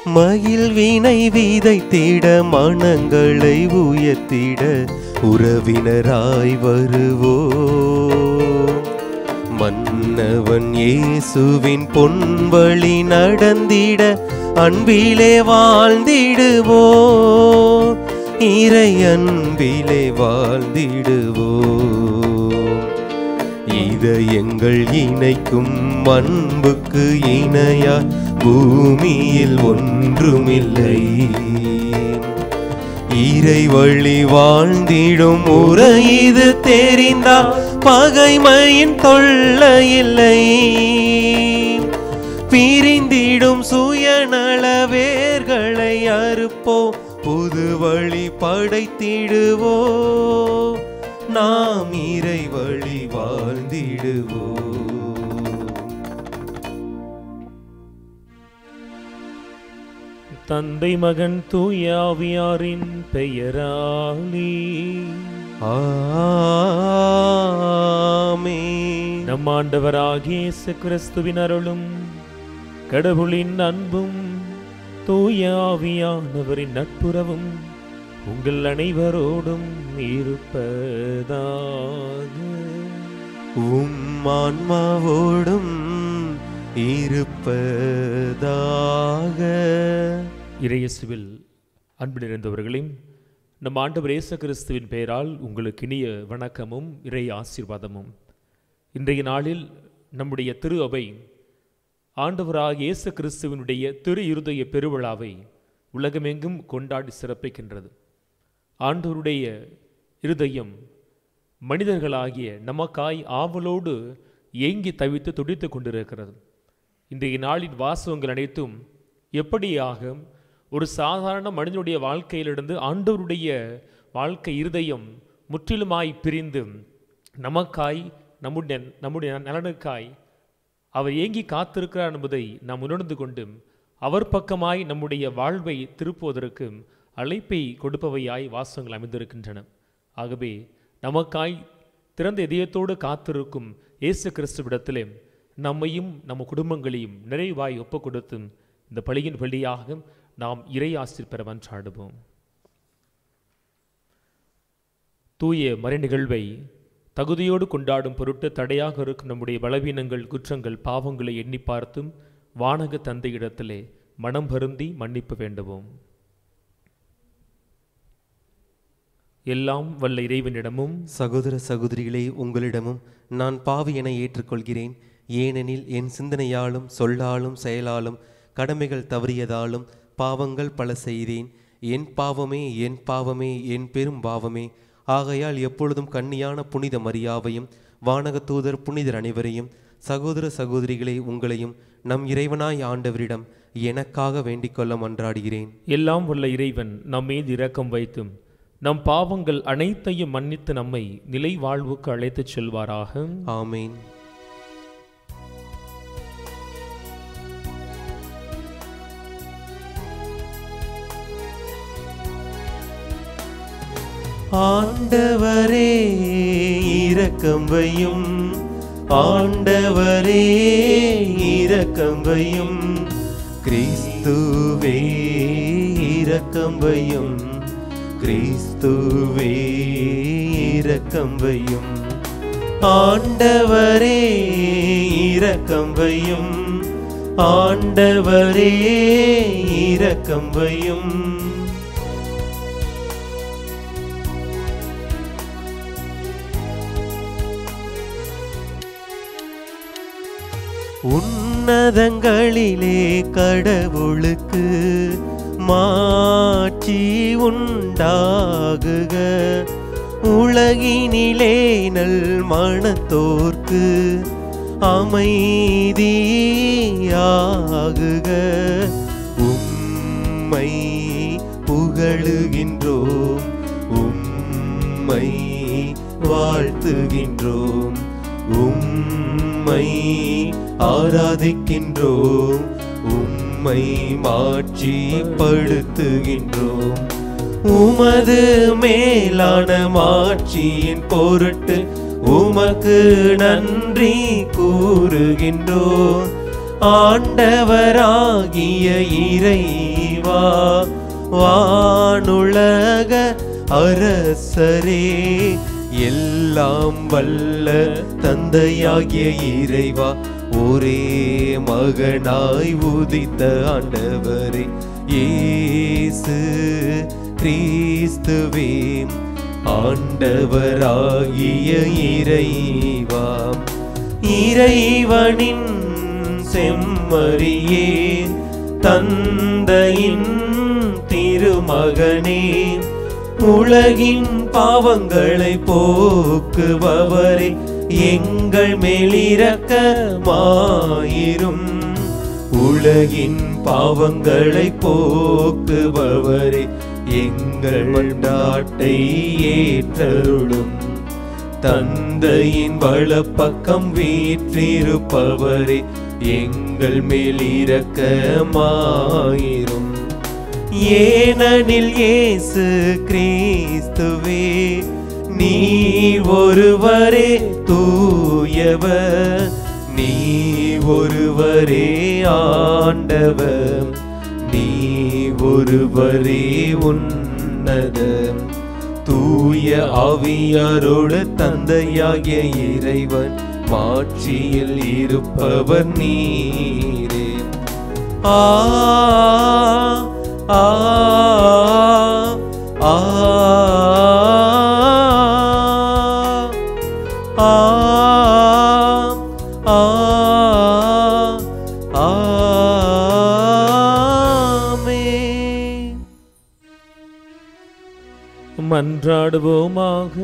மயில் வீணை விதைத்திட மனங்களை உயர்த்திட உறவினராய் வருவோ மன்னவன் இயேசுவின் பொன்வழி நடந்திட அன்பிலே வாழ்ந்திடுவோ இறை அன்பிலே வாழ்ந்திடுவோ இதயங்கள் இணைக்கும் அன்புக்கு இணையா பூமியில் ஒன்றுமில்லை இறை வழி வாழ்ந்திடும் முறை இது தெரிந்தா பகைமையின் தொல்லையில்லை பிரிந்திடும் சுயநல வேர்களை அறுப்போ புது வழி படைத்திடுவோ நாம் இறை வழி வாழ்ந்திடுவோ தந்தை மகன் தூயாவியாரின் பெயராலே ஆமென். நம் ஆண்டவராகிய இயேசு கிறிஸ்துவின் அருளும் கடவுளின் அன்பும் தூயாவியானவரின் நட்புறவும் உங்கள் அனைவரோடும் இருப்பதாக உம் ஆன்மாவோடும் இருப்பதாக இறையேசுவில் அன்பு நிறைந்தவர்களையும் நம் ஆண்டவர் இயேசு கிறிஸ்துவின் பெயரால் உங்களுக்கு இனிய வணக்கமும் இறை ஆசீர்வாதமும் இன்றைய நாளில் நம்முடைய திரு அவை ஆண்டவராக இயேசு கிறிஸ்துவினுடைய திரு இருதய பெருவிழாவை உலகமெங்கும் கொண்டாடி சிறப்பிக்கின்றது ஆண்டவருடைய இருதயம் மனிதர்களாகிய நமக்காய் ஆவலோடு ஏங்கி தவித்து துடித்து கொண்டிருக்கிறது இன்றைய நாளின் வாசகங்கள் அனைத்தும் எப்படியாக ஒரு சாதாரண மனிதனுடைய வாழ்க்கையிலிருந்து ஆண்டவருடைய வாழ்க்கை இருதயம் முற்றிலுமாய் பிரிந்து நமக்காய் நம்முடைய நம்முடைய நலனுக்காய் அவர் ஏங்கி காத்திருக்கிறார் என்பதை நாம் உணர்ந்து கொண்டு அவர் பக்கமாய் நம்முடைய வாழ்வை திருப்புவதற்கு அழைப்பை கொடுப்பவையாய் வாசகங்கள் அமைந்திருக்கின்றன ஆகவே நமக்காய் திறந்த இதயத்தோடு காத்திருக்கும் இயேசு கிறிஸ்துவிடத்திலே நம்மையும் நம்ம குடும்பங்களையும் நிறைவாய் ஒப்புக் கொடுத்து இந்த பலியின் வழியாக நாம் இறை ஆசிர் பெற மன்றாடுவோம் தூய மறை நிகழ்வை தகுதியோடு கொண்டாடும் பொருட்டு தடையாக இருக்கும் நம்முடைய பலவீனங்கள் குற்றங்கள் பாவங்களை எண்ணி பார்த்தும் வானக தந்தையிடத்திலே மனம் வருந்தி மன்னிப்பு வேண்டுவோம் எல்லாம் வல்ல இறைவனிடமும் சகோதர சகோதரிகளே உங்களிடமும் நான் பாவி என ஏற்றுக்கொள்கிறேன் ஏனெனில் என் சிந்தனையாலும் சொல்லாலும் செயலாலும் கடமைகள் தவறியதாலும் பாவங்கள் பல செய்தேன் என் பாவமே என் பாவமே என் பெரும் பாவமே ஆகையால் எப்பொழுதும் கன்னியான புனித மரியாவையும் வானக தூதர் புனிதர் அனைவரையும் சகோதர சகோதரிகளே உங்களையும் நம் இறைவனாய் ஆண்டவரிடம் எனக்காக வேண்டிக்கொள்ள மன்றாடுகிறேன் எல்லாம் வல்ல இறைவன் நம் மீது இரக்கம் வைத்தும் நம் பாவங்கள் அனைத்தையும் மன்னித்து நம்மை நிலை வாழ்வுக்கு அழைத்துச் செல்வாராக ஆமேன் ஆண்டவரே இரக்கம் வையும் ஆண்டவரே இரக்கம் வையும் கிறிஸ்துவே இரக்கம் வையும் கிறிஸ்துவே இரக்கம் வையும் ஆண்டவரே இரக்கம் வையும் ஆண்டவரே இரக்கம் வையும் உன்னதங்களிலே கடவுளுக்கு மாட்சி உண்டாகுக உலகினிலே நல் மனத்தோர்க்கு அமைதியாகுக உம்மை புகழுகின்றோம் உம்மை வாழ்த்துகின்றோம் உம்மை ஆராதிக்கின்றோம் உம்மை மாட்சிப்படுத்துகின்றோம் உமது மேலான மாட்சியின் பொருட்டு உமக்கு நன்றி கூறுகின்றோம் ஆண்டவராகிய இறைவா வானுலக அரசரே எல்லாம் வல்ல தந்தையாகிய இறைவா ஒரே மகனாய் உதித்த ஆண்டவரே இயேசு கிறிஸ்துவே ஆண்டவராகிய இறைவா இறைவனின் செம்மறியே தந்தையின் திருமகனே உலகின் பாவங்களை போக்குபவரே எங்கள் மேலிரக்கமாயிரும் உலகின் பாவங்களை போக்குபவரே எங்கள் நாட்டை ஏற்றருளும் தந்தையின் வலப்பக்கம் வீற்றிருப்பவரே எங்கள் மேல் இரக்கமாயிரும் ஏனெனில் இயேசு கிறிஸ்துவே நீ ஒருவரே தூயவர் நீ ஒருவரே ஆண்டவர் நீ ஒருவரே உன்னதம் தூய ஆவியாரோடு தந்தையாகிய இறைவன் மாட்சியில் இருப்பவர் நீரே ஆ ஆ ஆ ஆ ஆ ஆமென் மன்றாடுவோமாக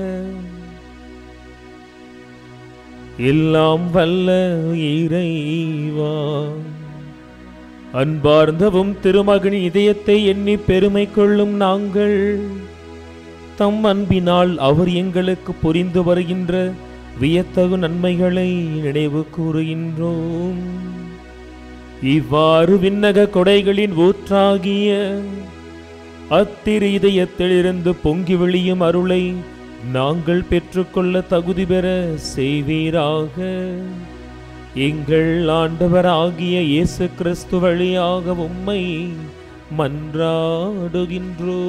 எல்லாம் வல்ல இறைவா அன்பார்ந்தவும் திருமகனின் இதயத்தை எண்ணி பெருமை கொள்ளும் நாங்கள் தம் அன்பினால் அவர் எங்களுக்கு புரிந்து வருகின்ற வியத்தகு நன்மைகளை நினைவு கூறுகின்றோம் இவ்வாறு விண்ணக கொடைகளின் ஊற்றாகிய அத்திரு இதயத்திலிருந்து பொங்கி வெளியும் அருளை நாங்கள் பெற்றுக்கொள்ள தகுதி பெற செய்வீராக எங்கள் ஆண்டவராகிய இயேசு கிறிஸ்து வழியாக உம்மை மன்றாடுகின்றோ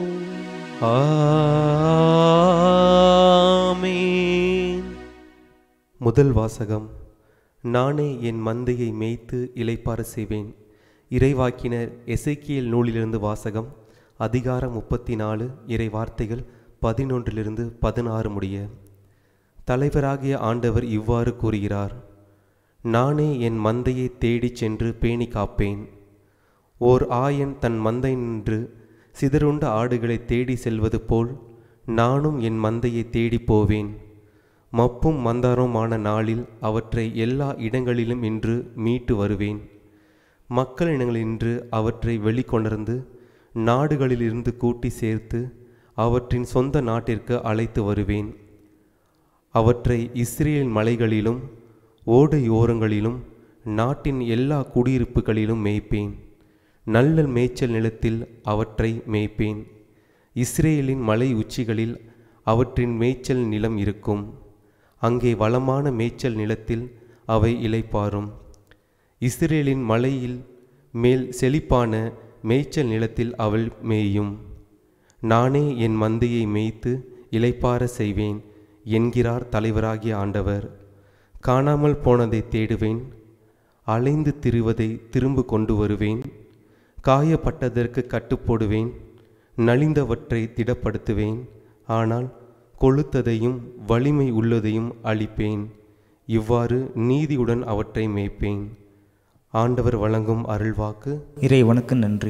ஆமென் முதல் வாசகம் நானே என் மந்தையை மேய்த்து இளைப்பாற செய்வேன் இறைவாக்கினர் எசேக்கியேல் நூலிலிருந்து வாசகம் அதிகாரம் முப்பத்தி நாலு இறை வார்த்தைகள் பதினொன்றிலிருந்து பதினாறு முடிய தலைவராகிய ஆண்டவர் இவ்வாறு கூறுகிறார் நானே என் மந்தையை தேடிச் சென்று பேணி காப்பேன் ஓர் ஆயன் தன் மந்தை நின்று சிதறுண்ட ஆடுகளை தேடி செல்வது போல் நானும் என் மந்தையை தேடிப் போவேன் மப்பும் மந்தாரமான நாளில் அவற்றை எல்லா இடங்களிலும் இன்று மீட்டு வருவேன் மக்களிடங்களின்று அவற்றை வெளிக்கொணர்ந்து நாடுகளிலிருந்து கூட்டி சேர்த்து அவற்றின் சொந்த நாட்டிற்கு அழைத்து வருவேன் அவற்றை இஸ்ரேல் மலைகளிலும் ஓடையோரங்களிலும் நாட்டின் எல்லா குடியிருப்புகளிலும் மேய்ப்பேன் நல்ல மேய்ச்சல் நிலத்தில் அவற்றை மேய்ப்பேன் இஸ்ரேலின் மலை உச்சிகளில் அவற்றின் மேய்ச்சல் நிலம் இருக்கும் அங்கே வளமான மேய்ச்சல் நிலத்தில் அவை இளைப்பாறும் இஸ்ரேலின் மலையில் மேல் செழிப்பான மேய்ச்சல் நிலத்தில் அவள் மேயும் நானே என் மந்தையை மேய்த்து இளைப்பாற செய்வேன் என்கிறார் தலைவராகிய ஆண்டவர் காணாமல் போனதை தேடுவேன் அலைந்து திரிவதை திரும்ப கொண்டு வருவேன் காயப்பட்டதற்கு கட்டுப்போடுவேன் நலிந்தவற்றை திடப்படுத்துவேன் ஆனால் கொழுத்ததையும் வலிமை உள்ளதையும் அழிப்பேன் இவ்வாறு நீதியுடன் அவற்றை மேய்ப்பேன் ஆண்டவர் வழங்கும் அருள்வாக்கு இறைவனுக்கு நன்றி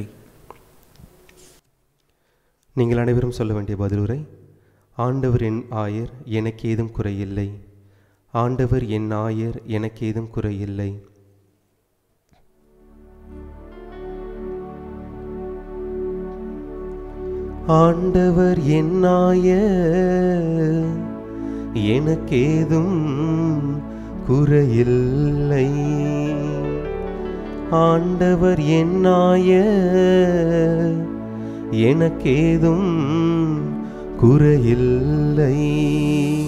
நீங்கள் அனைவரும் சொல்ல வேண்டிய பதிலுரை ஆண்டவர் என் ஆயர் எனக்கு ஏதும் குறையில்லை ஆண்டவர் என் ஆயர் எனக்கு ஏதும் குறையில்லை ஆண்டவர் என் ஆயர் எனக்கேதும் குறையில்லை ஆண்டவர் என் ஆயர் எனக்கேதும் குறையில்லை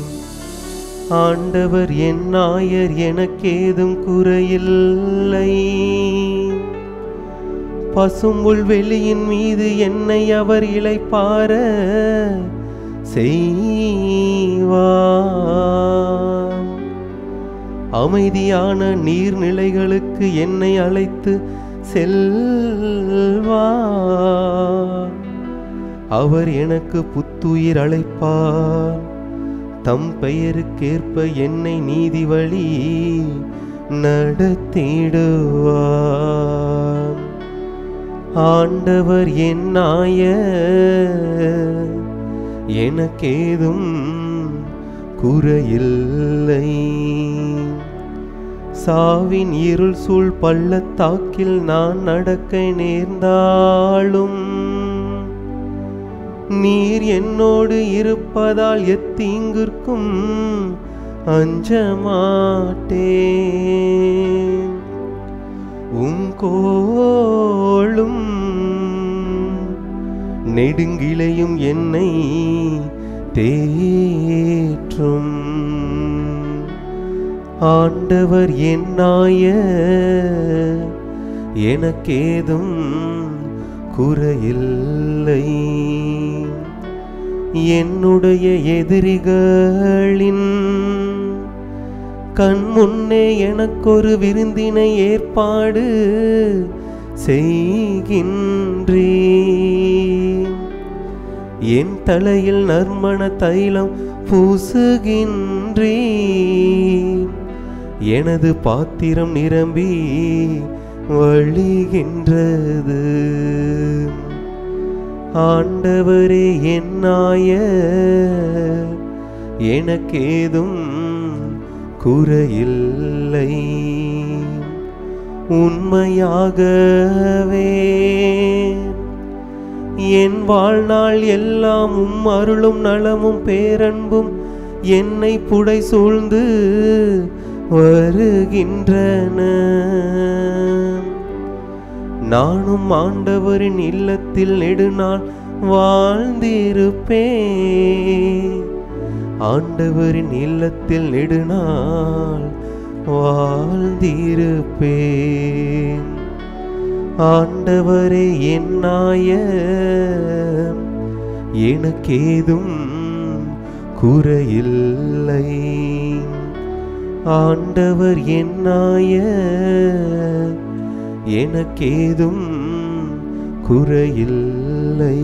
ஆண்டவர் என் ஆயர் எனக்கேதும் குறையில்லை பசும்புல் வெளியின் மீது என்னை அவர் இளைப்பார செய்வார் அமைதியான நீர்நிலைகளுக்கு என்னை அழைத்து செல்வார் அவர் எனக்கு புத்துயிர் அழைப்பார் தம் பெயருக்கேற்ப என்னை நீதி வழி நடத்திடுவார் ஆண்டவர் என்னாய எனக்கேதும் குறையில்லை சாவின் இருள் சூழ் பள்ளத்தாக்கில் நான் நடக்க நேர்ந்தாலும் நீர் என்னோடு இருப்பதால் எத்தீங்கிற்கும் அஞ்ச மாட்டேன் உம் கோளும் நெடுங்கிளையும் என்னை தேற்றும் ஆண்டவர் என்னாய எனக்கேதும் குறையில்லை என்னுடைய எதிரிகளின் கண் முன்னே எனக்கொரு விருந்தினை ஏற்பாடு செய்கின்றேன் என் தலையில் நறுமண தைலம் பூசுகின்றேன் எனது பாத்திரம் நிரம்பி வழிகின்றது ஆண்டவரே என்னாய எனக்கேதும் குறையில்லை உண்மையாகவே என் வாழ்நாள் எல்லாம் உம் அருளும் நலமும் பேரன்பும் என்னை புடை சூழ்ந்து வருகின்றன நானும் ஆண்டவரின் இல்லத்தில் நெடுநாள் வாழ்ந்திருப்பேன் ஆண்டவரின் இல்லத்தில் நெடுநாள் வாழ்ந்திருப்பேன் ஆண்டவரே என்னாய எனக்கேதும் குறையில்லை ஆண்டவர் என்னாய எனக்கேதும் குறையில்லை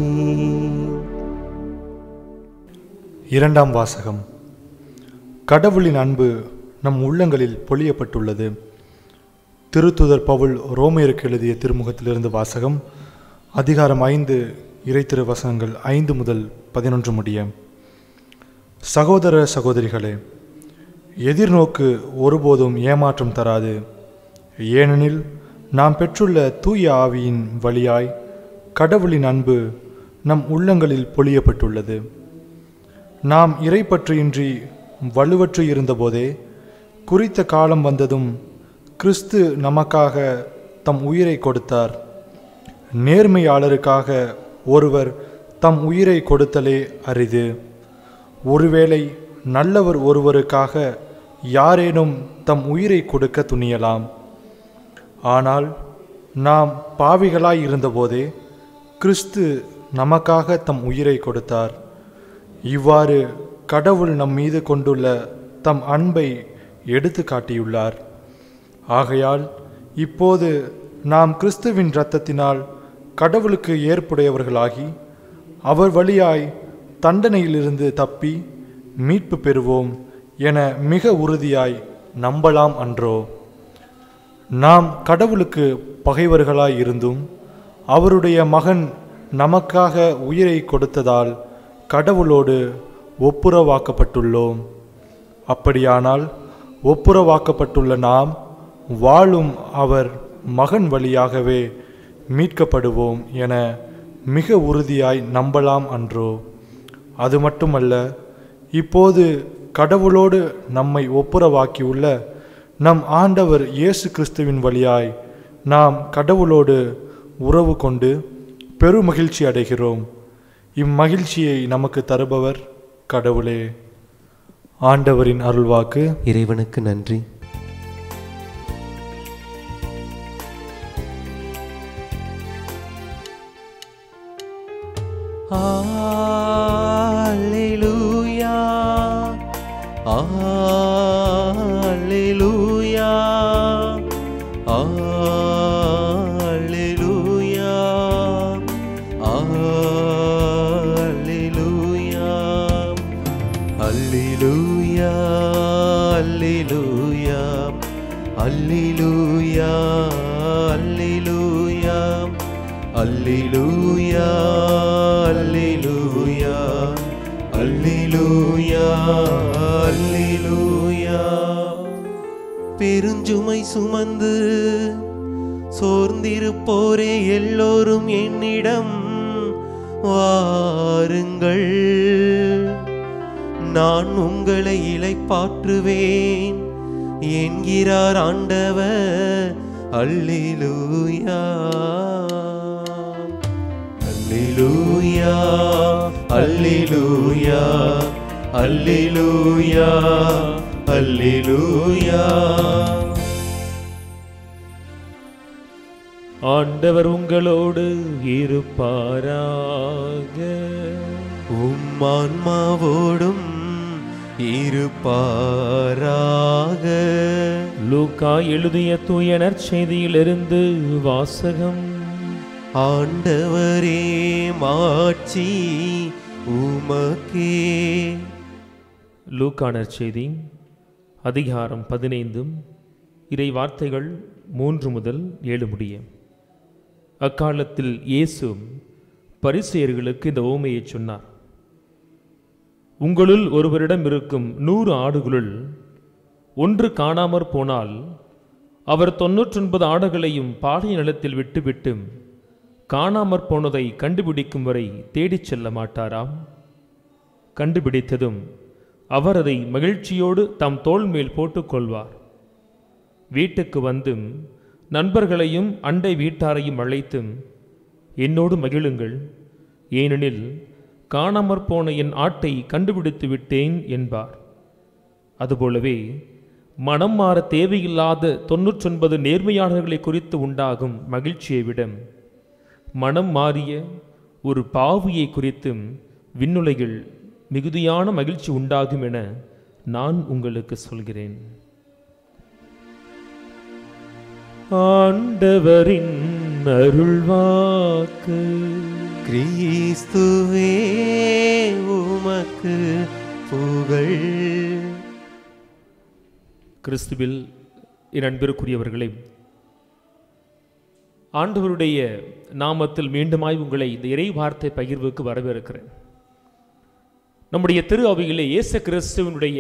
இரண்டாம் வாசகம் கடவுளின் அன்பு நம் உள்ளங்களில் பொழியப்பட்டுள்ளது திருத்துதர் பவுல் ரோமையருக்கு எழுதிய திருமுகத்திலிருந்து வாசகம் அதிகாரம் ஐந்து இறைத்திரு வசனங்கள் ஐந்து முதல் பதினொன்று முடிய சகோதர சகோதரிகளே எதிர்நோக்கு ஒருபோதும் ஏமாற்றம் தராது ஏனெனில் நாம் பெற்றுள்ள தூய ஆவியின் வழியாய் கடவுளின் அன்பு நம் உள்ளங்களில் பொழியப்பட்டுள்ளது நாம் இறைப்பற்றியின்றி வலுவற்று இருந்தபோதே குறித்த காலம் வந்ததும் கிறிஸ்து நமக்காக தம் உயிரை கொடுத்தார் நேர்மையாளருக்காக ஒருவர் தம் உயிரை கொடுத்தலே அரிது ஒருவேளை நல்லவர் ஒருவருக்காக யாரேனும் தம் உயிரை கொடுக்க துணியலாம் ஆனால் நாம் பாவிகளாய் இருந்தபோதே கிறிஸ்து நமக்காக தம் உயிரை கொடுத்தார் இவ்வாறு கடவுள் நம் மீது கொண்டுள்ள தம் அன்பை எடுத்து காட்டியுள்ளார் ஆகையால் இப்போது நாம் கிறிஸ்துவின் இரத்தத்தினால் கடவுளுக்கு ஏற்புடையவர்களாகி அவர் வழியாய் தண்டனையிலிருந்து தப்பி மீட்பு பெறுவோம் என மிக உறுதியாய் நம்பலாம் அன்றோ நாம் கடவுளுக்கு பகைவர்களாய் இருந்தும் அவருடைய மகன் நமக்காக உயிரை கொடுத்ததால் கடவுளோடு ஒப்புரவாக்கப்பட்டுள்ளோம் அப்படியானால் ஒப்புரவாக்கப்பட்டுள்ள நாம் வாழும் அவர் மகன் வழியாகவே மீட்கப்படுவோம் என மிக உறுதியாய் நம்பலாம் அன்றோ அது மட்டுமல்ல இப்போது கடவுளோடு நம்மை ஒப்புரவாக்கியுள்ள நம் ஆண்டவர் இயேசு கிறிஸ்துவின் வழியாய் நாம் கடவுளோடு உறவு கொண்டு பெருமகிழ்ச்சி அடைகிறோம் இம்மகிழ்ச்சியை நமக்கு தருபவர் கடவுளே ஆண்டவரின் அருள்வாக்கு இறைவனுக்கு நன்றி Alleluia. Alleluia. Alleluia. Alleluia. Alleluia. Alleluia. Alleluia. Alleluia. Alleluia. Alleluia. Alleluia. Alleluia. பெருஞ்சுமை சுமந்து சோர்ந்திருப்போரே எல்லோரும் என்னிடம் வாருங்கள் நான் உங்களை இளைப்பாற்றுவேன் என்கிறார் ஆண்டவர் அல்லேலூயா அல்லேலூயா அல்லேலூயா அல்லேலூயா அல்லேலூயா ஆண்டவர் உங்களோடு இருப்பாராக உம் ஆன்மாவோடும் இருப்பாராக லூக்கா எழுதிய தூய நற்செய்தியிலிருந்து வாசகம் ஆண்டவரே மாட்சி உமக்கே லூக்கா நற்செய்தி அதிகாரம் பதினைந்தும் இறை வார்த்தைகள் மூன்று முதல் ஏழு முடிய அக்காலத்தில் இயேசு பரிசேயர்களுக்கு இந்த ஓமையை சொன்னார் உங்களுள் ஒருவரிடம் இருக்கும் நூறு ஆடுகளுள் ஒன்று காணாமற் போனால் அவர் தொன்னூற்றொன்பது ஆடுகளையும் பாடிய நிலத்தில் விட்டுவிட்டு காணாமற் போனதை கண்டுபிடிக்கும் வரை தேடிச் செல்ல மாட்டாராம் கண்டுபிடித்ததும் அவர் அதை மகிழ்ச்சியோடு தம் தோள் மேல் போட்டுக்கொள்வார் வீட்டுக்கு வந்தும் நண்பர்களையும் அண்டை வீட்டாரையும் அழைத்தும் என்னோடு மகிழுங்கள் ஏனெனில் காணாமற் போன என் ஆட்டை கண்டுபிடித்து விட்டேன் என்பார் அதுபோலவே மனம் மாற தேவையில்லாத தொன்னூற்றொன்பது நேர்மையாளர்களை குறித்து உண்டாகும் மகிழ்ச்சியை விட மனம் மாறிய ஒரு பாவியை குறித்தும் விண்ணுலகில் மிகுதியான மகிழ்ச்சி உண்டாகும் என நான் உங்களுக்கு சொல்கிறேன் ஆண்டவரின் அருள்வாக்கு கிறிஸ்துவே உமக்கு புகழ் கிறிஸ்துவில் என் அன்பிற்குரியவர்களே ஆண்டவருடைய நாமத்தில் மீண்டுமாய் உங்களை இந்த இறை வார்த்தை பகிர்வுக்கு வரவேற்கிறேன் நம்முடைய திரு அவையிலே இயேசு கிறிஸ்துவனுடைய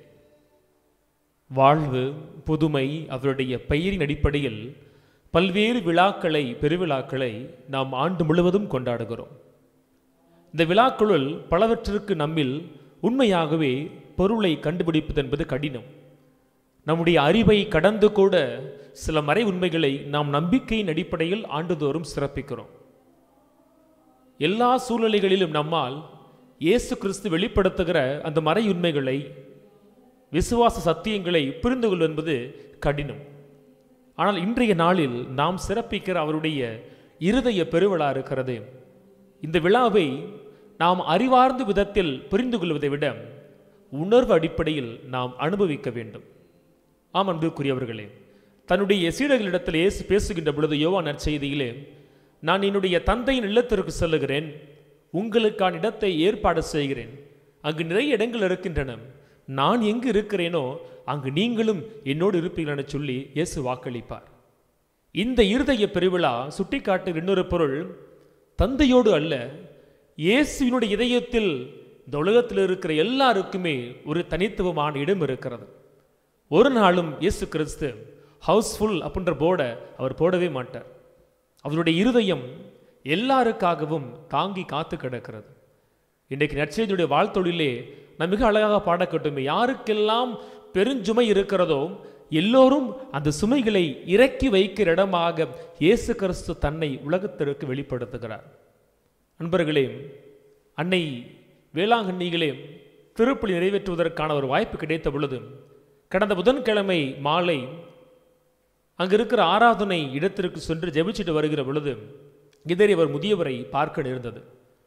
வாழ்வு புதுமை அவருடைய பெயரின் அடிப்படையில் பல்வேறு விழாக்களை பெருவிழாக்களை நாம் ஆண்டு முழுவதும் கொண்டாடுகிறோம் இந்த விழாக்களுள் பலவற்றிற்கு நம்மில் உண்மையாகவே பொருளை கண்டுபிடிப்பது என்பது கடினம் நம்முடைய அறிவை கடந்து கூட சில மறை உண்மைகளை நாம் நம்பிக்கையின் அடிப்படையில் ஆண்டுதோறும் சிறப்பிக்கிறோம் எல்லா சூழ்நிலைகளிலும் நம்மால் இயேசு கிறிஸ்து வெளிப்படுத்துகிற அந்த மறை உண்மைகளை விசுவாச சத்தியங்களை புரிந்து கொள்வது என்பது கடினம் ஆனால் இன்றைய நாளில் நாம் சிறப்பிக்கிற அவருடைய இருதய பெருவிழா இருக்கிறது இந்த விழாவை நாம் அறிவார்ந்த விதத்தில் புரிந்து கொள்வதை விட உணர்வு அடிப்படையில் நாம் அனுபவிக்க வேண்டும் ஆம் அன்புக்குரியவர்களே தன்னுடைய சீடர்களிடத்தில் இயேசு பேசுகின்ற பொழுது யோவான் நற்செய்தியிலே நான் என்னுடைய தந்தையின் இல்லத்திற்கு செல்லுகிறேன் உங்களுக்கான இடத்தை ஏற்பாடு செய்கிறேன் அங்கு நிறைய இடங்கள் இருக்கின்றன நான் எங்கு இருக்கிறேனோ அங்கு நீங்களும் என்னோடு இருப்பீர்கள் என சொல்லி இயேசு வாக்களிப்பார் இந்த இருதய பெருவிழா சுட்டிக்காட்டு இன்னொரு பொருள் தந்தையோடு அல்ல இயேசுவினுடைய இதயத்தில் இந்த உலகத்தில் இருக்கிற எல்லாருக்குமே ஒரு தனித்துவமான இடம் இருக்கிறது ஒரு நாளும் இயேசு கிறிஸ்து ஹவுஸ்ஃபுல் அப்படின்ற போர்டை அவர் போடவே மாட்டார் அவருடைய இருதயம் எல்லாருக்காகவும் தாங்கி காத்து கிடக்கிறது இன்றைக்கு நற்செய்தியுடைய வாழ்த்தொழிலே நான் மிக அழகாக பாடக்கட்டுமே யாருக்கெல்லாம் பெருஞ்சுமை இருக்கிறதோ எல்லோரும் அந்த சுமைகளை இறக்கி வைக்கிற இடமாக இயேசு கிறிஸ்து தன்னை உலகத்திற்கு வெளிப்படுத்துகிறார் அன்பர்களே அன்னை வேளாங்கண்ணிகளே திருப்பலி நிறைவேற்றுவதற்கான ஒரு வாய்ப்பு கிடைத்த பொழுது கடந்த புதன்கிழமை மாலை அங்கு இருக்கிற ஆராதனை இடத்திற்கு சென்று ஜெபிச்சுட்டு வருகிற பொழுது இதரை அவர் முதியவரை பார்க்க நேர்ந்தது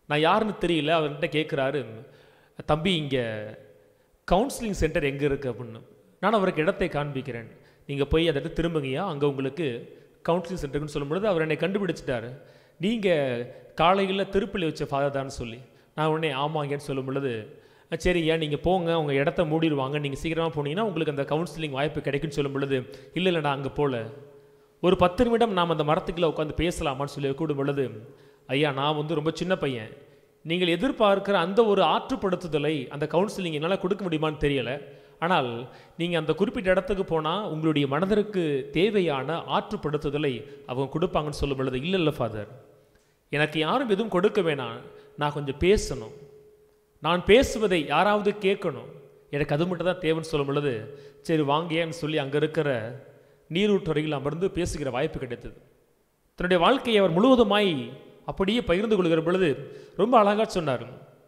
நான் யாருன்னு தெரியல அவர்கிட்ட கேட்குறாரு தம்பி இங்கே கவுன்சிலிங் சென்டர் எங்கே இருக்குது அப்படின்னு நான் அவருக்கு இடத்தை காண்பிக்கிறேன் நீங்கள் போய் அதை எடுத்து திரும்புங்கய்யா அங்கே உங்களுக்கு கவுன்சிலிங் சென்டர்னு சொல்லும்பொழுது அவர் என்னை கண்டுபிடிச்சிட்டாரு நீங்கள் காலையில் திருப்பள்ளி வச்ச ஃபாதர் தான் சொல்லி நான் உடனே ஆமாங்கன்னு சொல்லும் பொழுது "அஹ், சரிய்யா நீங்கள் போங்க உங்கள் இடத்த மூடிடுவாங்க நீங்கள் சீக்கிரமாக போனீங்கன்னா உங்களுக்கு அந்த கவுன்சிலிங் வாய்ப்பு கிடைக்குன்னு சொல்லும் பொழுது இல்லை இல்லை நான் அங்கே போகல ஒரு பத்து நிமிடம் நாம் அந்த மரத்துக்குள்ள உட்காந்து பேசலாமான்னு சொல்லி கூடும் பொழுது ஐயா நான் வந்து ரொம்ப சின்ன பையன் நீங்கள் எதிர்பார்க்கிற அந்த ஒரு ஆற்றுப்படுத்துதலை அந்த கவுன்சிலிங் என்னால் கொடுக்க முடியுமான்னு தெரியல ஆனால் நீங்கள் அந்த குறிப்பிட்ட இடத்துக்கு போனால் உங்களுடைய மனதிற்கு தேவையான ஆற்றுப்படுத்துதலை அவங்க கொடுப்பாங்கன்னு சொல்லும் பொழுது இல்லை இல்லை ஃபாதர் எனக்கு யாரும் எதுவும் கொடுக்க வேணாம் நான் கொஞ்சம் பேசணும் நான் பேசுவதை யாராவது கேட்கணும் எனக்கு அது மட்டும் தான் தேவைன்னு சொல்லும் பொழுது சரி வாங்கியேன்னு சொல்லி அங்கே இருக்கிற நீரூற்றறையில் அமர்ந்து பேசுகிற வாய்ப்பு கிடைத்தது தன்னுடைய வாழ்க்கையை அவர் முழுவதுமாய் அப்படியே பகிர்ந்து கொள்கிற பொழுது ரொம்ப அழகாக சொன்னார்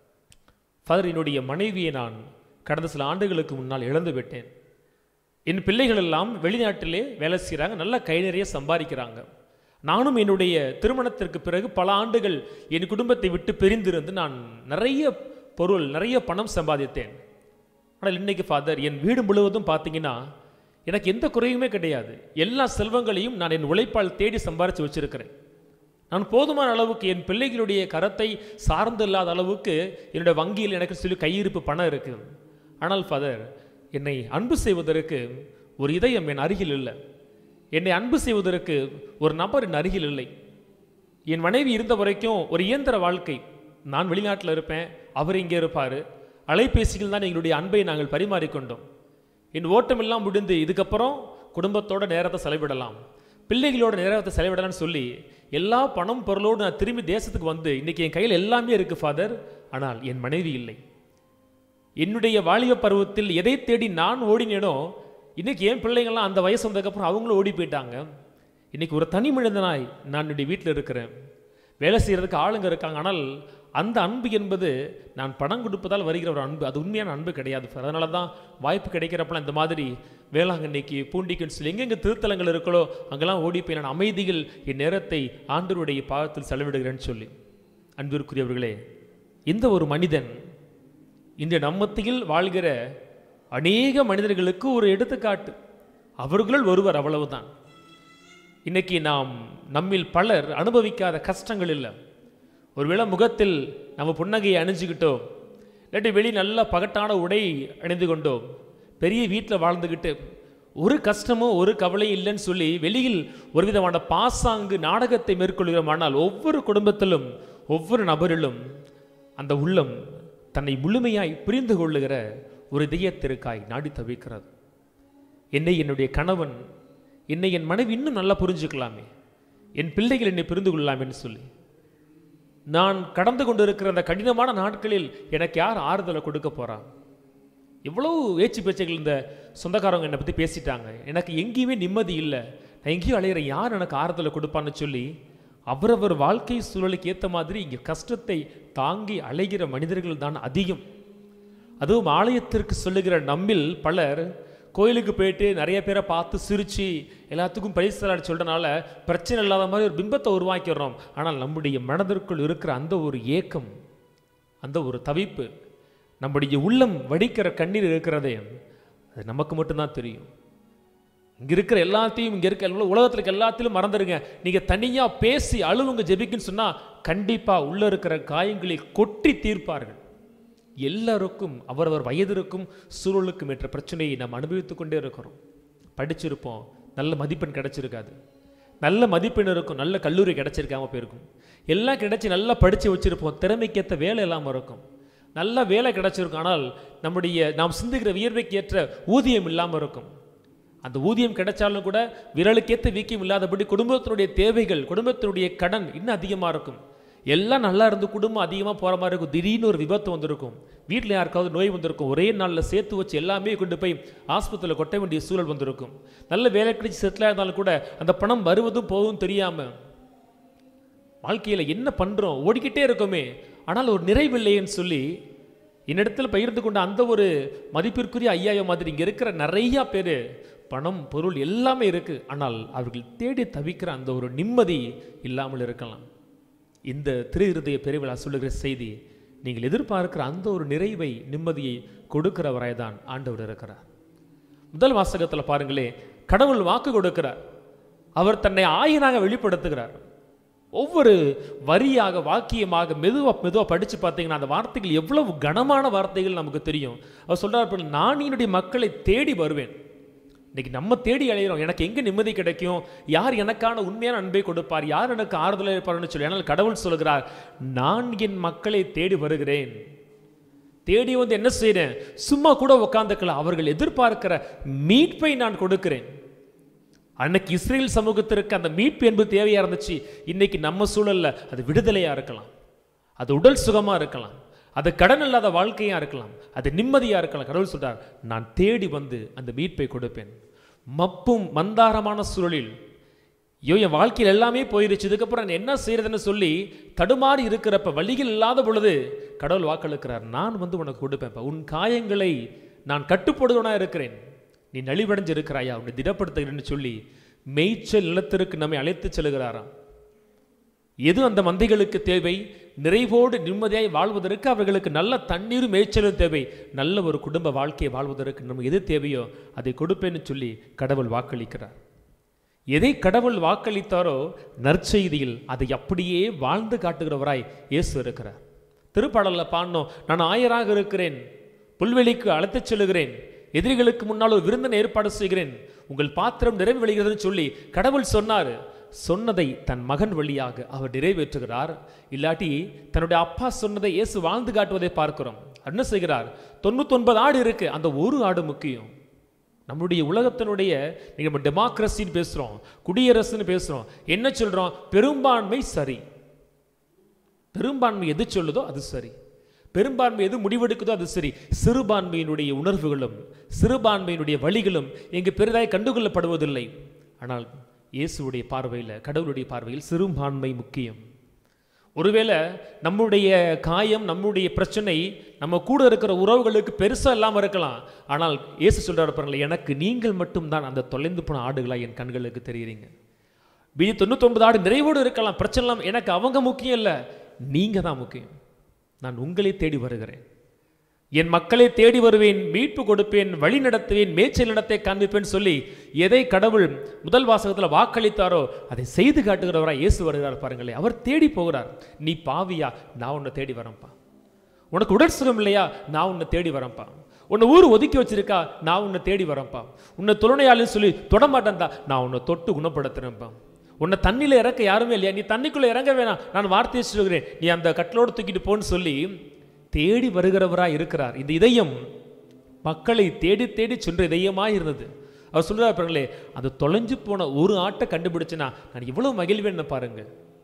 ஃபாதர் என்னுடைய மனைவியை நான் கடந்த சில ஆண்டுகளுக்கு முன்னால் இழந்து விட்டேன் என் பிள்ளைகள் எல்லாம் வெளிநாட்டிலே வேலை செய்கிறாங்க நல்ல கை நிறைய சம்பாதிக்கிறாங்க நானும் என்னுடைய திருமணத்திற்கு பிறகு பல ஆண்டுகள் என் குடும்பத்தை விட்டு பிரிந்திருந்து நான் நிறைய பொருள் நிறைய பணம் சம்பாதித்தேன் ஆனால் இன்னைக்கு ஃபாதர் என் வீடு முழுவதும் பார்த்தீங்கன்னா எனக்கு எந்த குறையுமே கிடையாது எல்லா செல்வங்களையும் நான் என் உழைப்பால் தேடி சம்பாரித்து வச்சிருக்கிறேன் நான் போதுமான அளவுக்கு என் பிள்ளைகளுடைய கரத்தை சார்ந்து இல்லாத அளவுக்கு என்னுடைய வங்கியில் எனக்கு சொல்லி கையிருப்பு பணம் இருக்கு ஆனால் ஃபாதர் என்னை அன்பு செய்வதற்கு ஒரு இதயம் என் அருகில் இல்லை என்னை அன்பு செய்வதற்கு ஒரு நபர் என் அருகில் இல்லை என் மனைவி இருந்த வரைக்கும் ஒரு இயந்திர வாழ்க்கை நான் வெளிநாட்டில் இருப்பேன் அவர் இங்கே இருப்பார் அலைபேசியில் தான் எங்களுடைய அன்பை நாங்கள் பரிமாறிக்கொண்டோம் என் ஓட்டமெல்லாம் முடிந்து இதுக்கப்புறம் குடும்பத்தோட நேரத்தை செலவிடலாம் பிள்ளைகளோட நேரத்தை செலவிடலாம்னு சொல்லி எல்லா பணம் பொருளோடு நான் திரும்பி தேசத்துக்கு வந்து இன்னைக்கு என் கையில் எல்லாமே இருக்கு ஃபாதர் ஆனால் என் மனைவி இல்லை என்னுடைய வாலிப பருவத்தில் எதை தேடி நான் ஓடினேனோ இன்னைக்கு என் பிள்ளைங்கள்லாம் அந்த வயசு வந்ததுக்கப்புறம் அவங்களும் ஓடி போயிட்டாங்க இன்னைக்கு ஒரு தனி மனிதனாய் நான் என்னுடைய வீட்டில் இருக்கிறேன் வேலை செய்கிறதுக்கு ஆளுங்க இருக்காங்க ஆனால் அந்த அன்பு என்பது நான் பணம் கொடுப்பதால் வருகிற ஒரு அன்பு அது உண்மையான அன்பு கிடையாது அதனால தான் வாய்ப்பு கிடைக்கிறப்பலாம் இந்த மாதிரி வேளாங்கண்ணிக்கு பூண்டிக்குன்னு சொல்லி எங்கெங்கே திருத்தலங்கள் இருக்கோ அங்கெல்லாம் ஓடி போய் நான் அமைதியில் என் நேரத்தை ஆண்டவருடைய பாதத்தில் செலவிடுகிறேன்னு சொல்லி அன்பிற்குரியவர்களே இந்த ஒரு மனிதன் இந்த நம்மத்தியில் வாழ்கிற அநேக மனிதர்களுக்கு ஒரு எடுத்துக்காட்டு அவர்களுள் ஒருவர் அவ்வளவுதான் இன்னைக்கு நாம் நம்மில் பலர் அனுபவிக்காத கஷ்டங்கள் இல்லை ஒருவேளை முகத்தில் நம்ம புன்னகையை அணிஞ்சுக்கிட்டோம் இல்லாட்டி வெளி நல்ல பகட்டான உடை அணிந்து கொண்டோம் பெரிய வீட்டில் வாழ்ந்துக்கிட்டு ஒரு கஷ்டமும் ஒரு கவலையும் இல்லைன்னு சொல்லி வெளியில் ஒரு விதமான பாசாங்கு நாடகத்தை மேற்கொள்கிறோமானால் ஒவ்வொரு குடும்பத்திலும் ஒவ்வொரு நபரிலும் அந்த உள்ளம் தன்னை முழுமையாய் புரிந்து கொள்ளுகிற ஒரு இதயத்திற்காய் நாடி தவிக்கிறது என்னை என்னுடைய கணவன் என்னை என் மனைவி இன்னும் நல்லா புரிஞ்சுக்கலாமே என் பிள்ளைகள் என்னை புரிந்து கொள்ளலாமேன்னு சொல்லி நான் கடந்து கொண்டிருக்கிற அந்த கடினமான நாட்களில் எனக்கு யார் ஆறுதலை கொடுக்க போறான் எவ்வளோ ஏச்சு பேச்சுகள் இந்த சொந்தக்காரங்க என்னை பற்றி பேசிட்டாங்க எனக்கு எங்கேயுமே நிம்மதி இல்லை நான் எங்கேயும் அலையிற யார் எனக்கு ஆறுதலை கொடுப்பான்னு சொல்லி அவரவர் வாழ்க்கை சூழலுக்கு ஏற்ற மாதிரி இங்கே கஷ்டத்தை தாங்கி அலைகிற மனிதர்கள் தான் அதிகம் அதுவும் ஆலயத்திற்கு சொல்லுகிற நம்மில் பலர் கோயிலுக்கு போயிட்டு நிறைய பேரை பார்த்து சிரிச்சு எல்லாத்துக்கும் பரிசலாடி சொல்றனால பிரச்சனை இல்லாத மாதிரி ஒரு பிம்பத்தை உருவாக்கிடுறோம் ஆனால் நம்முடைய மனதிற்குள் இருக்கிற அந்த ஒரு ஏக்கம் அந்த ஒரு தவிப்பு நம்முடைய உள்ளம் வடிக்கிற கண்ணீர் இருக்கிறதே அது நமக்கு மட்டும்தான் தெரியும் இங்க இருக்கிற எல்லாத்தையும் இங்க இருக்க எல்லா- உலகத்துல இருக்க எல்லாத்திலும் மறந்துடுங்க நீங்க தனியா பேசி அழுவுங்க ஜெபிக்குன்னு சொன்னா கண்டிப்பா உள்ள இருக்கிற காயங்களை கொட்டி தீர்ப்பார்கள் எல்லாருக்கும் அவரவர் வயதிற்கும் சூழலுக்கும் ஏற்ற பிரச்சனையை நாம் அனுபவித்துக் கொண்டே இருக்கிறோம் படிச்சிருப்போம் நல்ல மதிப்பெண் கிடைச்சிருக்காது நல்ல மதிப்பெண் இருக்கும் நல்ல கல்லூரி கிடைச்சிருக்காம போயிருக்கும் எல்லாம் கிடைச்சி நல்லா படித்து வச்சிருப்போம் திறமைக்கேற்ற வேலை இல்லாமல் இருக்கும் நல்ல வேலை கிடைச்சிருக்கும் ஆனால் நம்முடைய நாம் சிந்துகிற வியர்வைக்கு ஏற்ற ஊதியம் இல்லாமல் இருக்கும் அந்த ஊதியம் கிடைச்சாலும் கூட விரலுக்கேற்ற வீக்கியம் இல்லாதபடி குடும்பத்தினுடைய தேவைகள் குடும்பத்தினுடைய கடன் இன்னும் அதிகமாக இருக்கும் எல்லாம் நல்லா இருந்து குடும்பம் அதிகமாக போகிற மாதிரி இருக்கும் திடீர்னு ஒரு விபத்து வந்திருக்கும் வீட்டில் யாருக்காவது நோய் வந்திருக்கும் ஒரே நாளில் சேர்த்து வச்சு எல்லாமே கொண்டு போய் ஆஸ்பத்திரியில் கொட்ட வேண்டிய சூழல் வந்திருக்கும் நல்ல வேலை கிடைச்சி செட்டில் இருந்தாலும் கூட அந்த பணம் வருவதும் போவதும் தெரியாமல் வாழ்க்கையில் என்ன பண்ணுறோம் ஓடிக்கிட்டே இருக்கோமே ஆனால் ஒரு நிறைவில்லைன்னு சொல்லி என்னிடத்தில் பகிர்ந்து கொண்ட அந்த ஒரு மதிப்பிற்குரிய ஐயாயிரம் மாதிரி இங்கே இருக்கிற நிறையா பேர் பணம் பொருள் எல்லாமே இருக்குது ஆனால் அவர்கள் தேடி தவிக்கிற அந்த ஒரு நிம்மதி இல்லாமல் இருக்கலாம் இந்த திரு இருதய பெருவிழா சொல்லுகிற செய்தி நீங்கள் எதிர்பார்க்கிற அந்த ஒரு நிறைவை நிம்மதியை கொடுக்கிறவராய் தான் ஆண்டவர் இருக்கிறார் முதல் வாசகத்தில் பாருங்களே கடவுள் வாக்கு கொடுக்கிறார் அவர் தன்னை ஆயனாக வெளிப்படுத்துகிறார் ஒவ்வொரு வரியாக வாக்கியமாக மெதுவா மெதுவா படிச்சு பார்த்தீங்கன்னா அந்த வார்த்தைகள் எவ்வளவு கனமான வார்த்தைகள் நமக்கு தெரியும் அவர் சொல்றார் பாருங்க, நான் என்னுடைய மக்களை தேடி வருவேன் இன்னைக்கு நம்ம தேடி அலைகிறோம் எனக்கு எங்க நிம்மதி கிடைக்கும் யார் எனக்கான உண்மையான அன்பை கொடுப்பார் யார் எனக்கு ஆறுதலை இருப்பார்னு சொல்லி ஆனால் கடவுள் சொல்கிறார் நான் என் மக்களை தேடி வருகிறேன் தேடி வந்து என்ன செய்றேன் சும்மா கூட உட்காந்துக்கலாம் அவர்கள் எதிர்பார்க்கிற மீட்பை நான் கொடுக்கிறேன் அன்னைக்கு இஸ்ரேல் சமூகத்திற்கு அந்த மீட்பு என்பது தேவையா இருந்துச்சு இன்னைக்கு நம்ம சூழல்ல அது விடுதலையா இருக்கலாம் அது உடல் சுகமா இருக்கலாம் அது கடன் இல்லாத வாழ்க்கையா இருக்கலாம் அது நிம்மதியா இருக்கலாம் கடவுள் சொல்றார் நான் தேடி வந்து அந்த மீட்பை கொடுப்பேன் மப்பும் மந்தாரமான சூழலில் ஐயோ என் வாழ்க்கையில் எல்லாமே போயிருச்சு இதுக்கப்புறம் நான் என்ன செய்யறதுன்னு சொல்லி தடுமாறி இருக்கிறப்ப வழிகள் இல்லாத பொழுது கடவுள் வாக்களிக்கிறார் நான் வந்து உனக்கு கொடுப்பேன்ப்பா உன் காயங்களை நான் கட்டுப்படுவனா இருக்கிறேன் நீ நலிவடைஞ்சு இருக்கிறாயா உன்னை திடப்படுத்துகிறேன்னு சொல்லி மேய்ச்சல் நிலத்திற்கு நம்மை அழைத்துச் செல்கிறாராம் எது அந்த மந்தைகளுக்கு தேவை நிறைவோடு நிம்மதியாய் வாழ்வதற்கு அவர்களுக்கு நல்ல தண்ணீரும் மேய்ச்சலும் தேவை நல்ல ஒரு குடும்ப வாழ்க்கையை வாழ்வதற்கு நம்ம எது தேவையோ அதை கொடுப்பேன்னு சொல்லி கடவுள் வாக்களிக்கிறார் எதை கடவுள் வாக்களித்தாரோ நற்செய்தியில் அதை அப்படியே வாழ்ந்து காட்டுகிறவராய் இயேசு இருக்கிறார் திருப்பாடல்ல பாடினோம் நான் ஆயராக இருக்கிறேன் புல்வெளிக்கு அழைத்துச் செல்லுகிறேன் எதிரிகளுக்கு முன்னால் ஒரு விருந்தனை ஏற்பாடு செய்கிறேன் உங்கள் பாத்திரம் நிறைவு வெளிகிறதுன்னு சொல்லி கடவுள் சொன்னார் சொன்னதை தன் மகன் வழியாக அவர் நிறைவேற்றுகிறார் இல்லாட்டி தன்னுடைய அப்பா சொன்னதை இயேசு வாழ்ந்து காட்டுவதை பார்க்கிறோம் என்ன செய்கிறார் தொண்ணூத்தொன்பது ஆடு இருக்கு அந்த ஒரு ஆடு முக்கியம் நம்முடைய உலகத்தினுடைய நீங்க நம்ம டெமோக்ரஸின்னு பேசுறோம் குடியரசுன்னு பேசுறோம் என்ன சொல்றோம் பெரும்பான்மை சரி பெரும்பான்மை எது சொல்லுதோ அது சரி பெரும்பான்மை எது முடிவெடுக்குதோ அது சரி சிறுபான்மையினுடைய உணர்வுகளும் சிறுபான்மையினுடைய வழிகளும் இங்கு பெரிதாய் கண்டுகொள்ளப்படுவதில்லை ஆனால் இயேசுவுடைய பார்வையில் கடவுளுடைய பார்வையில் சிறுபான்மை முக்கியம் ஒருவேளை நம்முடைய காயம் நம்முடைய பிரச்சனை நம்ம கூட இருக்கிற உறவுகளுக்கு பெருசா இல்லாம இருக்கலாம் ஆனால் இயேசு சொல்றாரு பாருங்களேன் எனக்கு நீங்கள் மட்டும்தான் அந்த தொலைந்து போன ஆடுகளா என் கண்களுக்கு தெரியுறீங்க மீதி தொண்ணூத்தொன்பது ஆடு நிறைவோடு இருக்கலாம் பிரச்சனை இல்லாம எனக்கு அவங்க முக்கியம் இல்லை நீங்க தான் முக்கியம் நான் உங்களை தேடி வருகிறேன் என் மக்களை தேடி வருவேன் மீட்பு கொடுப்பேன் வழி நடத்துவேன் மேய்ச்சல் நடத்தை காண்பிப்பேன் சொல்லி எதை கடவுள் முதல் வாசகத்தில் வாக்களித்தாரோ அதை செய்து காட்டுகிறவராய் இயேசு வருகிறார் பாருங்களேன் அவர் தேடி போகிறார் நீ பாவியா நான் உன்னை தேடி வரேன்ப்பா உனக்கு உடல் சுகம் இல்லையா நான் உன்னை தேடி வரேன்ப்பா உன்னை ஊர் ஒதுக்கி வச்சிருக்கா நான் உன்னை தேடி வரேன்ப்பா உன்னை துணையாளின்னு சொல்லி தொடமாட்டேன்டா நான் உன்னை தொட்டு குணப்படுத்துறேன்ப்பா உன்னை தண்ணியில இறக்க யாருமே இல்லையா நீ தண்ணிக்குள்ள இறங்க வேணாம் நான் வார்த்தையை சொல்கிறேன் நீ அந்த கட்டிலோடு தூக்கிட்டு போன்னு சொல்லி தேடி வருகிறவராய் இருக்கிறார் இந்த இதயம் மக்களை தேடி தேடி சென்ற இதயமாய் இருந்தது அவர் சொல்றாரு பாருங்களே அது தொலைஞ்சு போன ஒரு ஆட்டை கண்டுபிடிச்சுனா நான் இவ்வளவு மகிழ்வேன்னு பாருங்க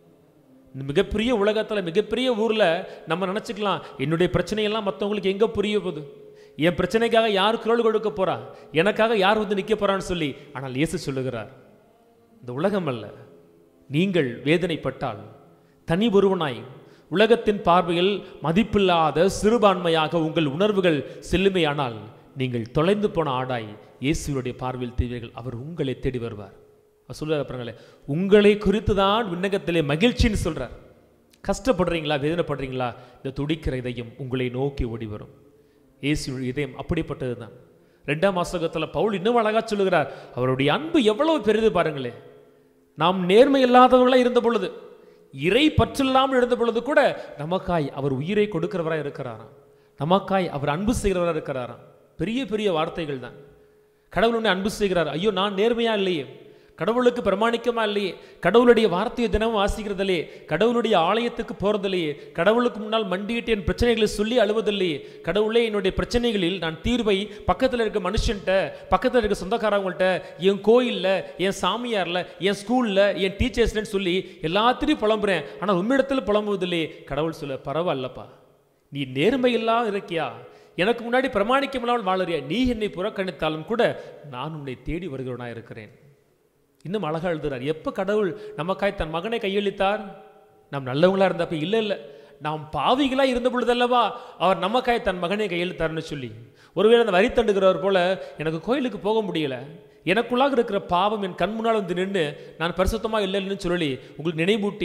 இந்த மிகப்பெரிய உலகத்துல மிகப்பெரிய ஊர்ல நம்ம நினைச்சுக்கலாம் என்னுடைய பிரச்சனையெல்லாம் மற்றவங்களுக்கு எங்க புரிய போகுது என் பிரச்சனைக்காக யார் குரல் கொடுக்க போறா எனக்காக யார் வந்து நிக்க போறான்னு சொல்லி ஆனால் இயேசு சொல்லுகிறார் இந்த உலகம் அல்ல நீங்கள் வேதனைப்பட்டால் தனி ஒருவனாய் உலகத்தின் பார்வையில் மதிப்பில்லாத சிறுபான்மையாக உங்கள் உணர்வுகள் செல்லுமையானால் நீங்கள் தொலைந்து போன ஆடாய் இயேசுடைய பார்வையில் தீவீர்கள் அவர் உங்களை தேடி வருவார் அவர் சொல்றாரு பாருங்களேன் உங்களை குறித்து தான் விண்ணகத்திலே மகிழ்ச்சின்னு சொல்றார் கஷ்டப்படுறீங்களா வேதனைப்படுறீங்களா இந்த துடிக்கிற இதயம் உங்களை நோக்கி ஓடி வரும் இயேசு இதயம் அப்படிப்பட்டது தான் ரெண்டாம் வாசகத்தில் பவுல் இன்னும் அழகா சொல்லுகிறார் அவருடைய அன்பு எவ்வளவு பெரிது பாருங்களேன் நாம் நேர்மை இல்லாதவர்களாக இருந்த பொழுது இறை பற்றில்லாமல் இருந்த பொழுது கூட நமக்காய் அவர் உயிரை கொடுக்கிறவராய் இருக்கிறாராம் நமக்காய் அவர் அன்பு செய்கிறவராக இருக்கிறாராம் பெரிய பெரிய வார்த்தைகள் தான் கடவுள் உன்னை அன்பு செய்கிறார் ஐயோ நான் நேர்மையா இல்லையே கடவுளுக்கு பிரமாணிக்கமா இல்லையே கடவுளுடைய வார்த்தையை தினமும் வாசிக்கிறதில்லையே கடவுளுடைய ஆலயத்துக்கு போறதில்லையே கடவுளுக்கு முன்னால் மண்டியிட்டு என் பிரச்சனைகளை சொல்லி அழுவதில்லையே கடவுளே என்னுடைய பிரச்சனைகளில் நான் தீர்வை பக்கத்தில் இருக்க மனுஷன்ட்ட பக்கத்தில் இருக்க சொந்தக்காரவங்கள்ட்ட என் கோயில்ல என் சாமியார்ல என் ஸ்கூல்ல என் டீச்சர்ஸ்லன்னு சொல்லி எல்லாத்திலையும் புலம்புறேன் ஆனால் உம்மிடத்தில் புலம்புவதில்லையே கடவுள் சொல்ல பரவாயில்லப்பா நீ நேர்மை இல்லாமல் இருக்கியா எனக்கு முன்னாடி பிரமாணிக்கம் இல்லாமல் வாழறியா நீ என்னை புறக்கணித்தாலும் கூட நான் உன்னை தேடி வருகிறவனா இருக்கிறேன் இன்னும் அழகா எழுதுறார் எப்போ கடவுள் நமக்காய் தன் மகனை கையளித்தார் நாம் நல்லவங்களா இருந்தப்ப இல்லை இல்லை நாம் பாவிகளா இருந்த பொழுதல்லவா அவர் நமக்காய் தன் மகனை கையெழுத்தார்னு சொல்லி ஒருவேளை அந்த வரி தண்டுகிறவர் போல எனக்கு கோயிலுக்கு போக முடியல எனக்குள்ளாக இருக்கிற பாவம் என் கண் முன்னால் வந்து நின்று நான் பரிசுத்தமாக இல்லைன்னு சொல்லி உங்களுக்கு நினைவூட்டி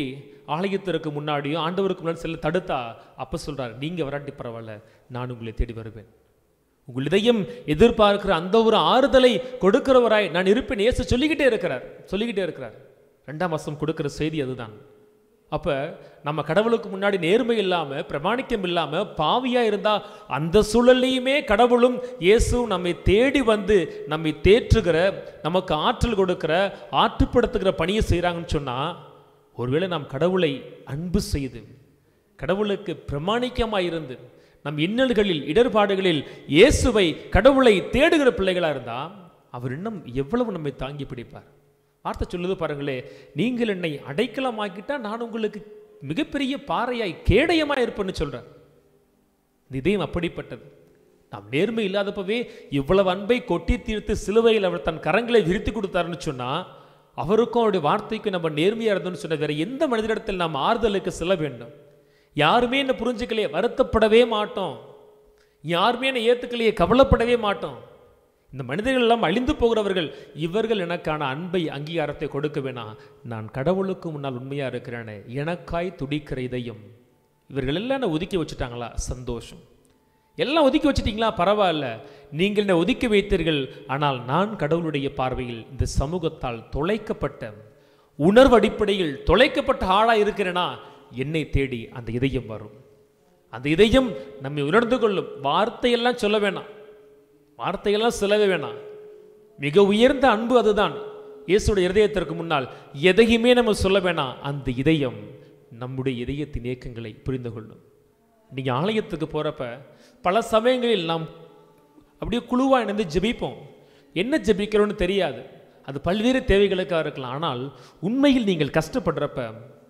ஆலயத்திற்கு முன்னாடியோ ஆண்டவருக்கு முன்னாடி செல்ல தடுத்தா அப்போ சொல்றாரு நீங்க வராட்டி பரவாயில்ல நான் உங்களை தேடி வருவேன் உங்கள் இதயம் எதிர்பார்க்கிற அந்த ஒரு ஆறுதலை கொடுக்கிறவராய் நான் இருப்பேன் இயேசு சொல்லிக்கிட்டே இருக்கிறார் சொல்லிக்கிட்டே இருக்கிறார் ரெண்டாம் மாசம் கொடுக்கிற செய்தி அதுதான் அப்ப நம்ம கடவுளுக்கு முன்னாடி நேர்மை இல்லாம பிரமாணிக்கம் இல்லாம பாவியா இருந்தா அந்த சூழல்லையுமே கடவுளும் இயேசுவும் நம்மை தேடி வந்து நம்மை தேற்றுகிற நமக்கு ஆற்றல் கொடுக்கிற ஆற்றுப்படுத்துகிற பணியை செய்றாங்கன்னு சொன்னா ஒருவேளை நாம் கடவுளை அன்பு செய்து கடவுளுக்கு பிரமாணிக்கமாய் இருந்து நம் இன்னல்களில் இடர்பாடுகளில் இயேசுவை கடவுளை தேடுகிற பிள்ளைகளா இருந்தா அவர் இன்னும் எவ்வளவு நம்மை தாங்கி பிடிப்பார் வார்த்தை சொல்லுது பாருங்களே நீங்கள் என்னை அடைக்கலமாக்கிட்டா நான் உங்களுக்கு மிகப்பெரிய பாறையாய் கேடயமாய் இருப்பேன்னு சொல்றார் இந்த இதயம் அப்படிப்பட்டது நாம் நேர்மை இல்லாதப்பவே இவ்வளவு அன்பை கொட்டி தீர்த்து சிலுவையில் அவர் தன் கரங்களை விரித்து கொடுத்தாருன்னு சொன்னா அவருக்கும் அவருடைய வார்த்தைக்கும் நம்ம நேர்மையா இருந்தோம்னு சொன்ன வேற எந்த மனிதனிடத்தில் நாம் ஆறுதலுக்கு செல்ல வேண்டும் யாருமே என்ன புரிஞ்சுக்கலையே வருத்தப்படவே மாட்டோம் யாருமே என்னை ஏத்துக்கலையே கவலைப்படவே மாட்டோம் இந்த மனிதர்கள் எல்லாம் அழிந்து போகிறவர்கள் இவர்கள் எனக்கான அன்பை அங்கீகாரத்தை கொடுக்க வேணாம் நான் கடவுளுக்கு முன்னால் உண்மையா இருக்கிறேனே எனக்காய் துடிக்கிற இதயம் இவர்கள் எல்லாம் என்னை ஒதுக்கி வச்சுட்டாங்களா சந்தோஷம் எல்லாம் ஒதுக்கி வச்சிட்டீங்களா பரவாயில்ல நீங்கள் என்னை ஒதுக்கி வைத்தீர்கள் ஆனால் நான் கடவுளுடைய பார்வையில் இந்த சமூகத்தால் தொலைக்கப்பட்ட உணர்வு அடிப்படையில் தொலைக்கப்பட்ட ஆளா இருக்கிறேனா என்னை தேடி அந்த இதயம் வரும் அந்த இதயம் நம்மை உணர்ந்து கொள்ளும் வார்த்தையெல்லாம் சொல்ல வேணாம் வார்த்தையெல்லாம் சொல்லவே வேணாம் மிக உயர்ந்த அன்பு அதுதான் இயேசுடைய இருதயத்திற்கு முன்னால் எதையுமே நம்ம சொல்ல வேணாம் அந்த இதயம் நம்முடைய இதயத்தின் இயக்கங்களை புரிந்து கொள்ளும் நீங்கள் ஆலயத்துக்கு போகிறப்ப பல சமயங்களில் நாம் அப்படியே குழுவாக இணைந்து ஜெபிப்போம் என்ன ஜெபிக்கிறோன்னு தெரியாது அது பல்வேறு தேவைகளுக்காக இருக்கலாம் ஆனால் உண்மையில் நீங்கள் கஷ்டப்படுறப்ப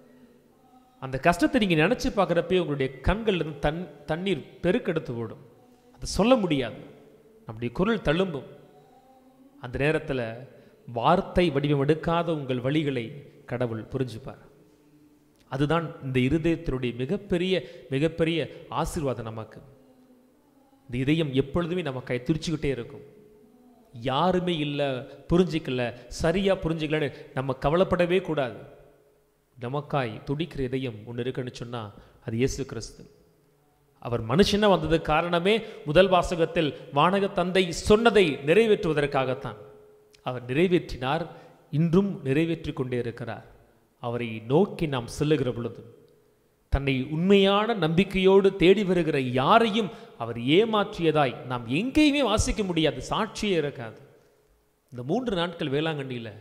அந்த கஷ்டத்தை நீங்கள் நினச்சி பார்க்குறப்பே உங்களுடைய கண்கள்ல இருந்து தன் தண்ணீர் பெருக்கெடுத்து ஓடும் அதை சொல்ல முடியாது நம்முடைய குரல் தழும்பும் அந்த நேரத்தில் வார்த்தை வடிவம் எடுக்காத உங்கள் வழிகளை கடவுள் புரிஞ்சுப்பார் அதுதான் இந்த இருதயத்தினுடைய மிகப்பெரிய மிகப்பெரிய ஆசீர்வாதம் நமக்கு இந்த இதயம் எப்பொழுதுமே நமக்காய் துடிச்சுக்கிட்டே இருக்கும் யாருமே இல்லை புரிஞ்சிக்கல சரியா புரிஞ்சிக்கலன்னு நம்ம கவலைப்படவே கூடாது நமக்காய் துடிக்கிற இதயம் ஒன்று இருக்குன்னு சொன்னா அது இயேசு கிறிஸ்து அவர் மனுஷனா வந்ததுக்கு காரணமே முதல் வாசகத்தில் வானக தந்தை சொன்னதை நிறைவேற்றுவதற்காகத்தான் அவர் நிறைவேற்றினார் இன்றும் நிறைவேற்றி கொண்டே இருக்கிறார் அவரை நோக்கி நாம் செல்லுகிற பொழுது தன்னை உண்மையான நம்பிக்கையோடு தேடி வருகிற யாரையும் அவர் ஏமாற்றியதாய் நாம் எங்கேயுமே வாசிக்க முடியாது சாட்சியே இருக்காது இந்த மூன்று நாட்கள் வேளாங்கண்ணியில்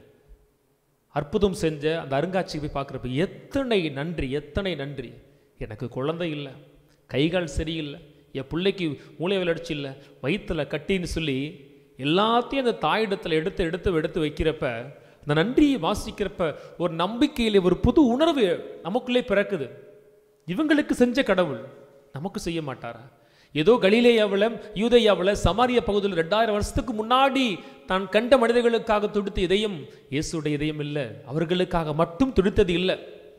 அற்புதம் செஞ்ச அந்த அருங்காட்சியை போய் பார்க்குறப்ப எத்தனை நன்றி எத்தனை நன்றி எனக்கு குழந்தை இல்லை கைகால் சரியில்லை என் பிள்ளைக்கு மூளை விளையாட்சி இல்லை வயிற்றுல கட்டின்னு சொல்லி எல்லாத்தையும் அந்த தாயிடத்தில் எடுத்து எடுத்து எடுத்து வைக்கிறப்ப அந்த நன்றியை வாசிக்கிறப்ப ஒரு நம்பிக்கையில் ஒரு புது உணர்வு நமக்குள்ளே பிறக்குது இவங்களுக்கு செஞ்ச கடவுள் நமக்கு செய்ய மாட்டாரா ஏதோ கலிலேயாவில் யூதேயாவில் சமாரிய பகுதியில் ரெண்டாயிரம் வருஷத்துக்கு முன்னாடி தான் கண்ட மனிதர்களுக்காக துடித்த இதயம் இயேசுடைய இதயம் இல்லை அவர்களுக்காக மட்டும் துடித்தது இல்லை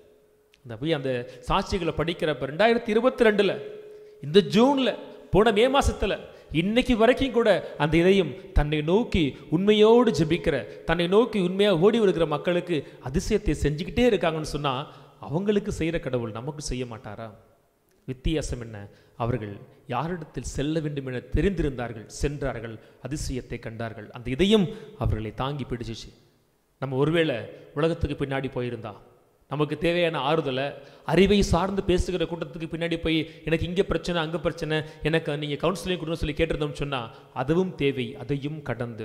இந்த போய் அந்த சாட்சிகளை படிக்கிறப்ப ரெண்டாயிரத்தி இருபத்தி ரெண்டுல இந்த ஜூன்ல போன மே மாசத்துல இன்னைக்கு வரைக்கும் கூட அந்த இதயம் தன்னை நோக்கி உண்மையோடு ஜெபிக்கிற தன்னை நோக்கி உண்மையா ஓடி வருகிற மக்களுக்கு அதிசயத்தை செஞ்சுக்கிட்டே இருக்காங்கன்னு சொன்னா அவங்களுக்கு செய்யற கடவுள் நமக்கு செய்ய மாட்டாரா வித்தியாசம் என்ன அவர்கள் யாரிடத்தில் செல்ல வேண்டும் என தெரிந்திருந்தார்கள் சென்றார்கள் அதிசயத்தை கண்டார்கள் அந்த இதயம் அவர்களை தாங்கி பிடிச்சிச்சு நம்ம ஒருவேளை உலகத்துக்கு பின்னாடி போயிருந்தா நமக்கு தேவையான ஆறுதலை அறிவை சார்ந்து பேசுகிற கூட்டத்துக்கு பின்னாடி போய் எனக்கு இங்கே பிரச்சனை அங்கே பிரச்சனை எனக்கு நீங்கள் கவுன்சிலிங் கொடுன்னு சொல்லி கேட்டிருந்தோம்னு சொன்னால் அதுவும் தேவை அதையும் கடந்து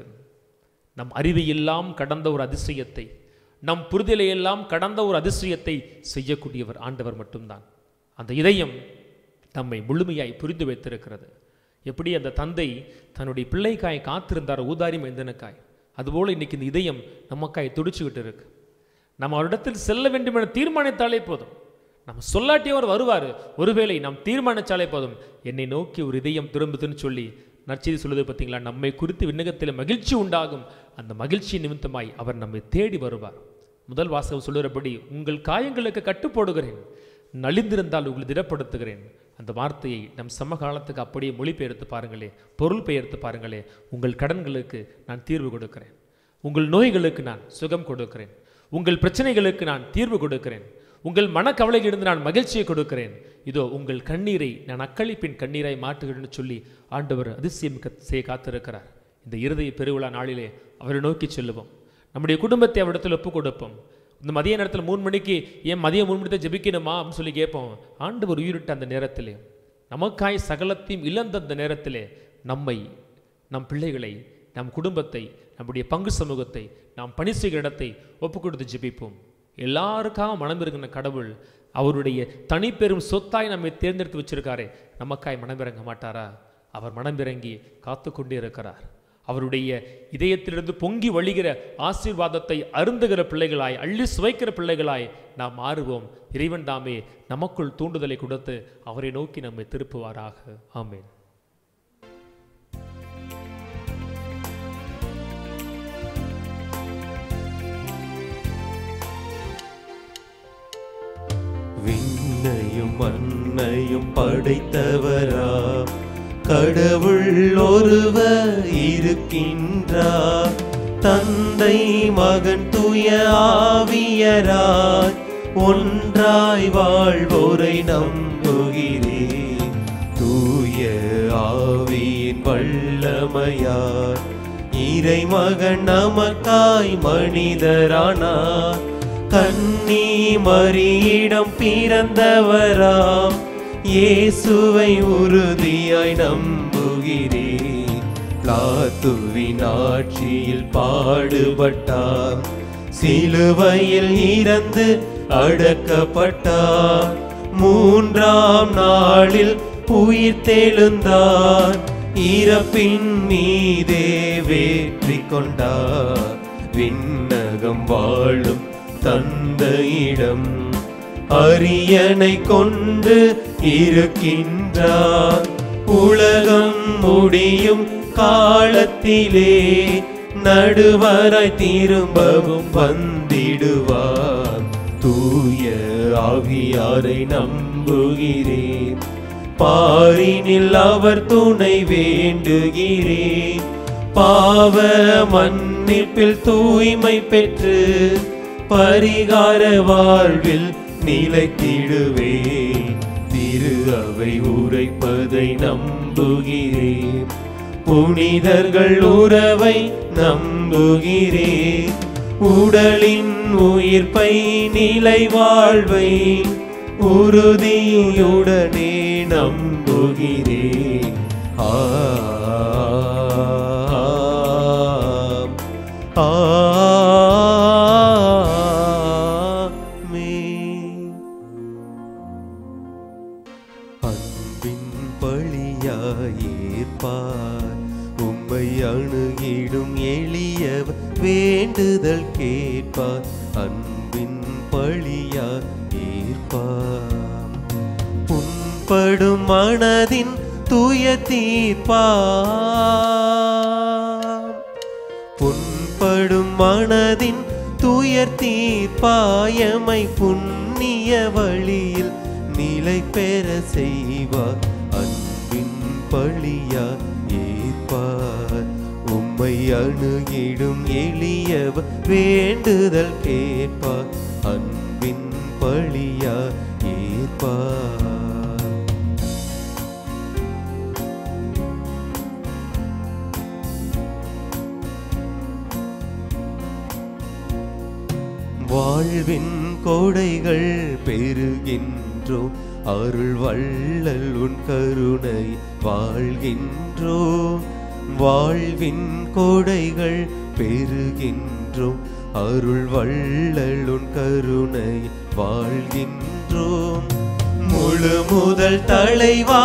நம் அறிவை எல்லாம் கடந்த ஒரு அதிசயத்தை நம் புரிதலை எல்லாம் கடந்த ஒரு அதிசயத்தை செய்யக்கூடியவர் ஆண்டவர் மட்டும்தான் அந்த இதயம் நம்மை முழுமையாய் புரிந்து வைத்திருக்கிறது எப்படி அந்த தந்தை தன்னுடைய பிள்ளைக்காய் காத்திருந்தார் ஊதாரி மைந்தனுக்காய் அதுபோல இன்னைக்கு இந்த இதயம் நமக்காய் துடிச்சுக்கிட்டு இருக்கு நம்ம அவரிடத்தில் செல்ல வேண்டும் என தீர்மானித்தாலே போதும் நம்ம சொல்லாட்டியே அவர் வருவார் ஒருவேளை நாம் தீர்மானித்தாலே போதும் என்னை நோக்கி ஒரு இதயம் திரும்புதுன்னு சொல்லி நற்செய்தி சொல்லுது பார்த்தீங்களா நம்மை குறித்து விண்ணகத்தில் மகிழ்ச்சி உண்டாகும் அந்த மகிழ்ச்சி நிமித்தமாய் அவர் நம்மை தேடி வருவார் முதல் வாசகம் சொல்லுகிறபடி உங்கள் காயங்களுக்கு கட்டுப்போடுகிறேன் நலிந்திருந்தால் உங்களை திடப்படுத்துகிறேன் அந்த வார்த்தையை நம் சமகாலத்துக்கு அப்படியே மொழிபெயர்த்து பாருங்களே பொருள் பெயர்த்து பாருங்களே உங்கள் கடன்களுக்கு நான் தீர்வு கொடுக்கிறேன் உங்கள் நோய்களுக்கு நான் சுகம் கொடுக்கிறேன் உங்கள் பிரச்சனைகளுக்கு நான் தீர்வு கொடுக்கிறேன் உங்கள் மனக்கவலையிலிருந்து நான் மகிழ்ச்சியை கொடுக்கிறேன் இதோ உங்கள் கண்ணீரை நான் அக்களிப்பின் கண்ணீரை மாற்றுகிறேன்னு சொல்லி ஆண்டவர் அதிசயம் கத்- செய்ய காத்திருக்கிறார் இந்த இருதய பெருவிழா நாளிலே அவரை நோக்கி செல்லுவோம் நம்முடைய குடும்பத்தை அவரிடத்தில் ஒப்பு கொடுப்போம் இந்த மதிய நேரத்தில் மூணு மணிக்கு ஏன் மதியம் மூணு மணிக்கு ஜெபிக்கணுமா அப்படின்னு சொல்லி கேட்போம் ஆண்டவர் உயிரிட்ட அந்த நேரத்திலே நமக்காய் சகலத்தையும் இழந்த அந்த நேரத்திலே நம்மை நம் பிள்ளைகளை நம் குடும்பத்தை நம்முடைய பங்கு சமூகத்தை நாம் பணி செய்கிற இடத்தை ஒப்பு கொடுத்து ஜெபிப்போம் எல்லாருக்காக மனம் இருக்கிற கடவுள் அவருடைய தனிப்பெரும் சொத்தாய் நம்மை தேர்ந்தெடுத்து வச்சிருக்காரே நமக்காய் மனமிறங்க மாட்டாரா அவர் மனமிறங்கி காத்து கொண்டே இருக்கிறார் அவருடைய இதயத்திலிருந்து பொங்கி வழிகிற ஆசீர்வாதத்தை அருந்துகிற பிள்ளைகளாய் அள்ளி சுவைக்கிற பிள்ளைகளாய் நாம் மாறுவோம் இறைவன் தாமே நமக்குள் தூண்டுதலை கொடுத்து அவரை நோக்கி நம்மை திருப்புவாராக ஆமென் விண்ணையும் மண்ணையும் படைத்தவரா கடவுள் ஒருவர் இருக்கின்றார் தந்தை மகன் தூய ஆவியராய் ஒன்றாய் வாழ்வோரை நம்புகிறேன் தூய ஆவியின் வல்லமையார் இறைமகன் நமக்காய் மனிதரானார் கன்னி மரியிடம் பிறந்தவராம் இயேசுவை உறுதியாய் நம்புகிறேன் லாத்துவின் ஆட்சியில் பாடுபட்டார் சிலுவையில் இறந்து அடக்கப்பட்டார் மூன்றாம் நாளில் உயிர் தெழுந்தார் இறப்பின் மீதே வெற்றி கொண்டார் விண்ணகம் வாழும் தந்தையிடம் அரியணை கொண்டு இருக்கின்றார் உலகம் முடியும் காலத்திலே நடுவராய் திரும்பவும் வந்திடுவார் தூய ஆவியாரை நம்புகிறேன் பாரினில் அவர் துணை வேண்டுகிறேன் பாவ மன்னிப்பில் தூய்மை பெற்று பரிகார வாழ்வில் நிலைத்திடுவேன் திரு அவை உரைப்பதை நம்புகிறேன் புனிதர்கள் உறவை நம்புகிறேன் உடலின் உயிர்ப்பை நிலை வாழ்வை உறுதியுடனே நம்புகிறேன் ஆம். ஆமென். அன்பின் பழியாயேற்பார் உம்மை அணுகிடும் எளியவர் வேண்டுதல் கேட்பார் அன்பின் பழியா ஏற்பார் புண்படும் மனதின் துய தீர்ப்பார் புண்படும் மனதின் துயர் தீர்ப்பாயமை புண்ணிய வழியில் நிலை பெற செய்வார் அன்பின் பழியா ஏற்பார் உம்மை அணுகிடும் எளியவர் வேண்டுதல் கேட்பார் அன்பின் பழியா ஏற்பார் வாழ்வின் கோடைகள் பெருகின்றோம் அருள் வள்ளல் உன் கருணை வாழ்கின்றோம் வாழ்வின் கோடைகள் பெருகின்றோம் அருள் வள்ளல் உன் கருணை வாழ்கின்றோம் முழு முதல் தலைவா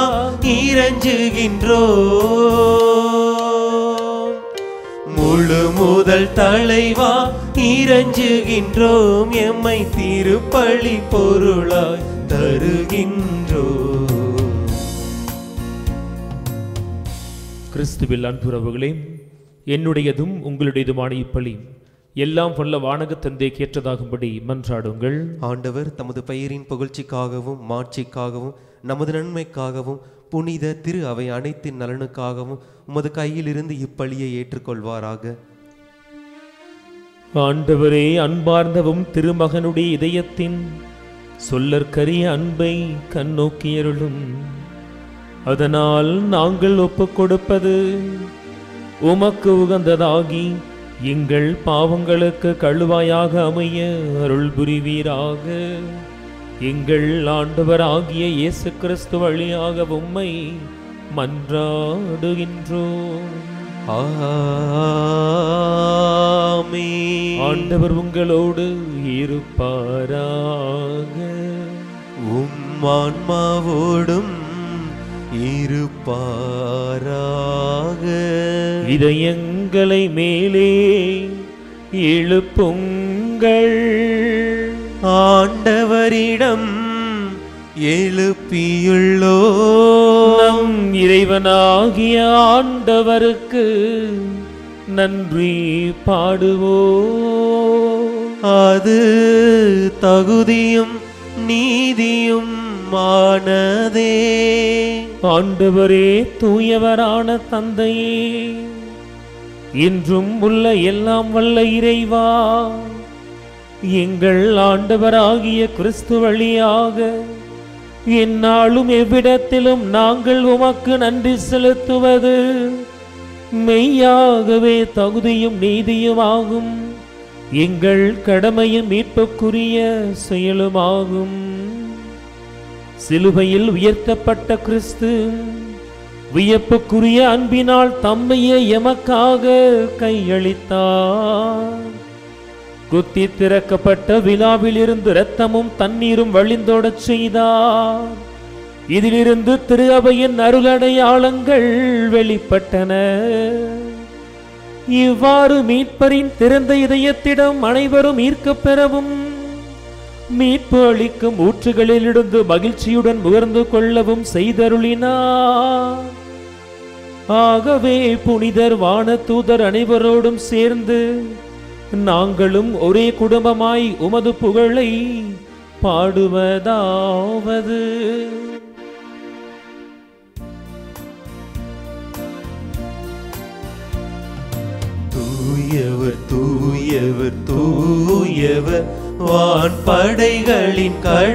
இறஞ்சுகின்றோம் முழு முதல் தலைவா இறஞ்சுகின்றோம் எம்மை திருப்பலி பொருளாய் தருகின்றோம் கிறிஸ்துவில் அன்புறவுகளே என்னுடையதும் உங்களுடையதுமான இப்பலி எல்லாம் வல்ல வானக தந்தை கேற்றதாகும்படி மன்றாடுங்கள் ஆண்டவர் தமது பெயரின் புகழ்ச்சிக்காகவும் மாட்சிக்காகவும் நமது நன்மைக்காகவும் புனித திரு அவை அனைத்தின் நலனுக்காகவும் உமது கையிலிருந்து இப்பலியை ஏற்றுக்கொள்வாராக ஆண்டவரே அன்பார்ந்தவும் திருமகனுடைய இதயத்தின் சொல்லற்கரிய அன்பை கண்ணோக்கியருளும் அதனால் நாங்கள் ஒப்புக் கொடுப்பது உமக்கு உகந்ததாகி எங்கள் பாவங்களுக்கு கழுவாயாக அமைய அருள் புரிவீராக எங்கள் ஆண்டவராகிய இயேசு கிறிஸ்து வழியாக உம்மை மன்றாடுகின்றோம் ஆமென். ஆண்டவர் உங்களோடு இருப்பாராக உம் ஆன்மாவோடும் இருப்பாராக இதயங்களை மேலே எழுப்புங்கள் ஆண்டவரிடம் எழுப்பியுள்ளோ நம் இறைவனாகிய ஆண்டவருக்கு நன்றி பாடுவோம் அது தகுதியும் நீதியும் ஆனதே ஆண்டவரே தூயவரான தந்தையே இன்றும் உள்ள எல்லாம் வல்ல இறைவா எங்கள் ஆண்டவராகிய கிறிஸ்து வழியாக எந்நாளும் எவ்விடத்திலும் நாங்கள் உமக்கு நன்றி செலுத்துவது மெய்யாகவே தகுதியும் நீதியுமாகும் எங்கள் கடமையும் மீட்புக்குரிய செயலுமாகும் சிலுவையில் உயர்த்தப்பட்ட கிறிஸ்து வியப்புக்குரிய அன்பினால் தம்மையே எமக்காக கையளித்தார் குத்தி திறக்கப்பட்ட விழாவிலிருந்து இரத்தமும் தண்ணீரும் வழிந்தோடச் செய்தார் இதிலிருந்து திரு அவையின் அருளடையாளங்கள் வெளிப்பட்டன இவ்வாறு மீட்பரின் திறந்த இதயத்திடம் அனைவரும் ஈர்க்கப் பெறவும் மீட்பு அளிக்கும் ஊற்றுகளிலிருந்து மகிழ்ச்சியுடன் முகர்ந்து கொள்ளவும் செய்தருளினார் ஆகவே புனிதர் வானதூதர் அனைவரோடும் சேர்ந்து நாங்களும் ஒரே குடும்பமாய் உமது புகழை பாடுவதாவது தூயவர் தூயவர் தூயவர் வான் படைகளின்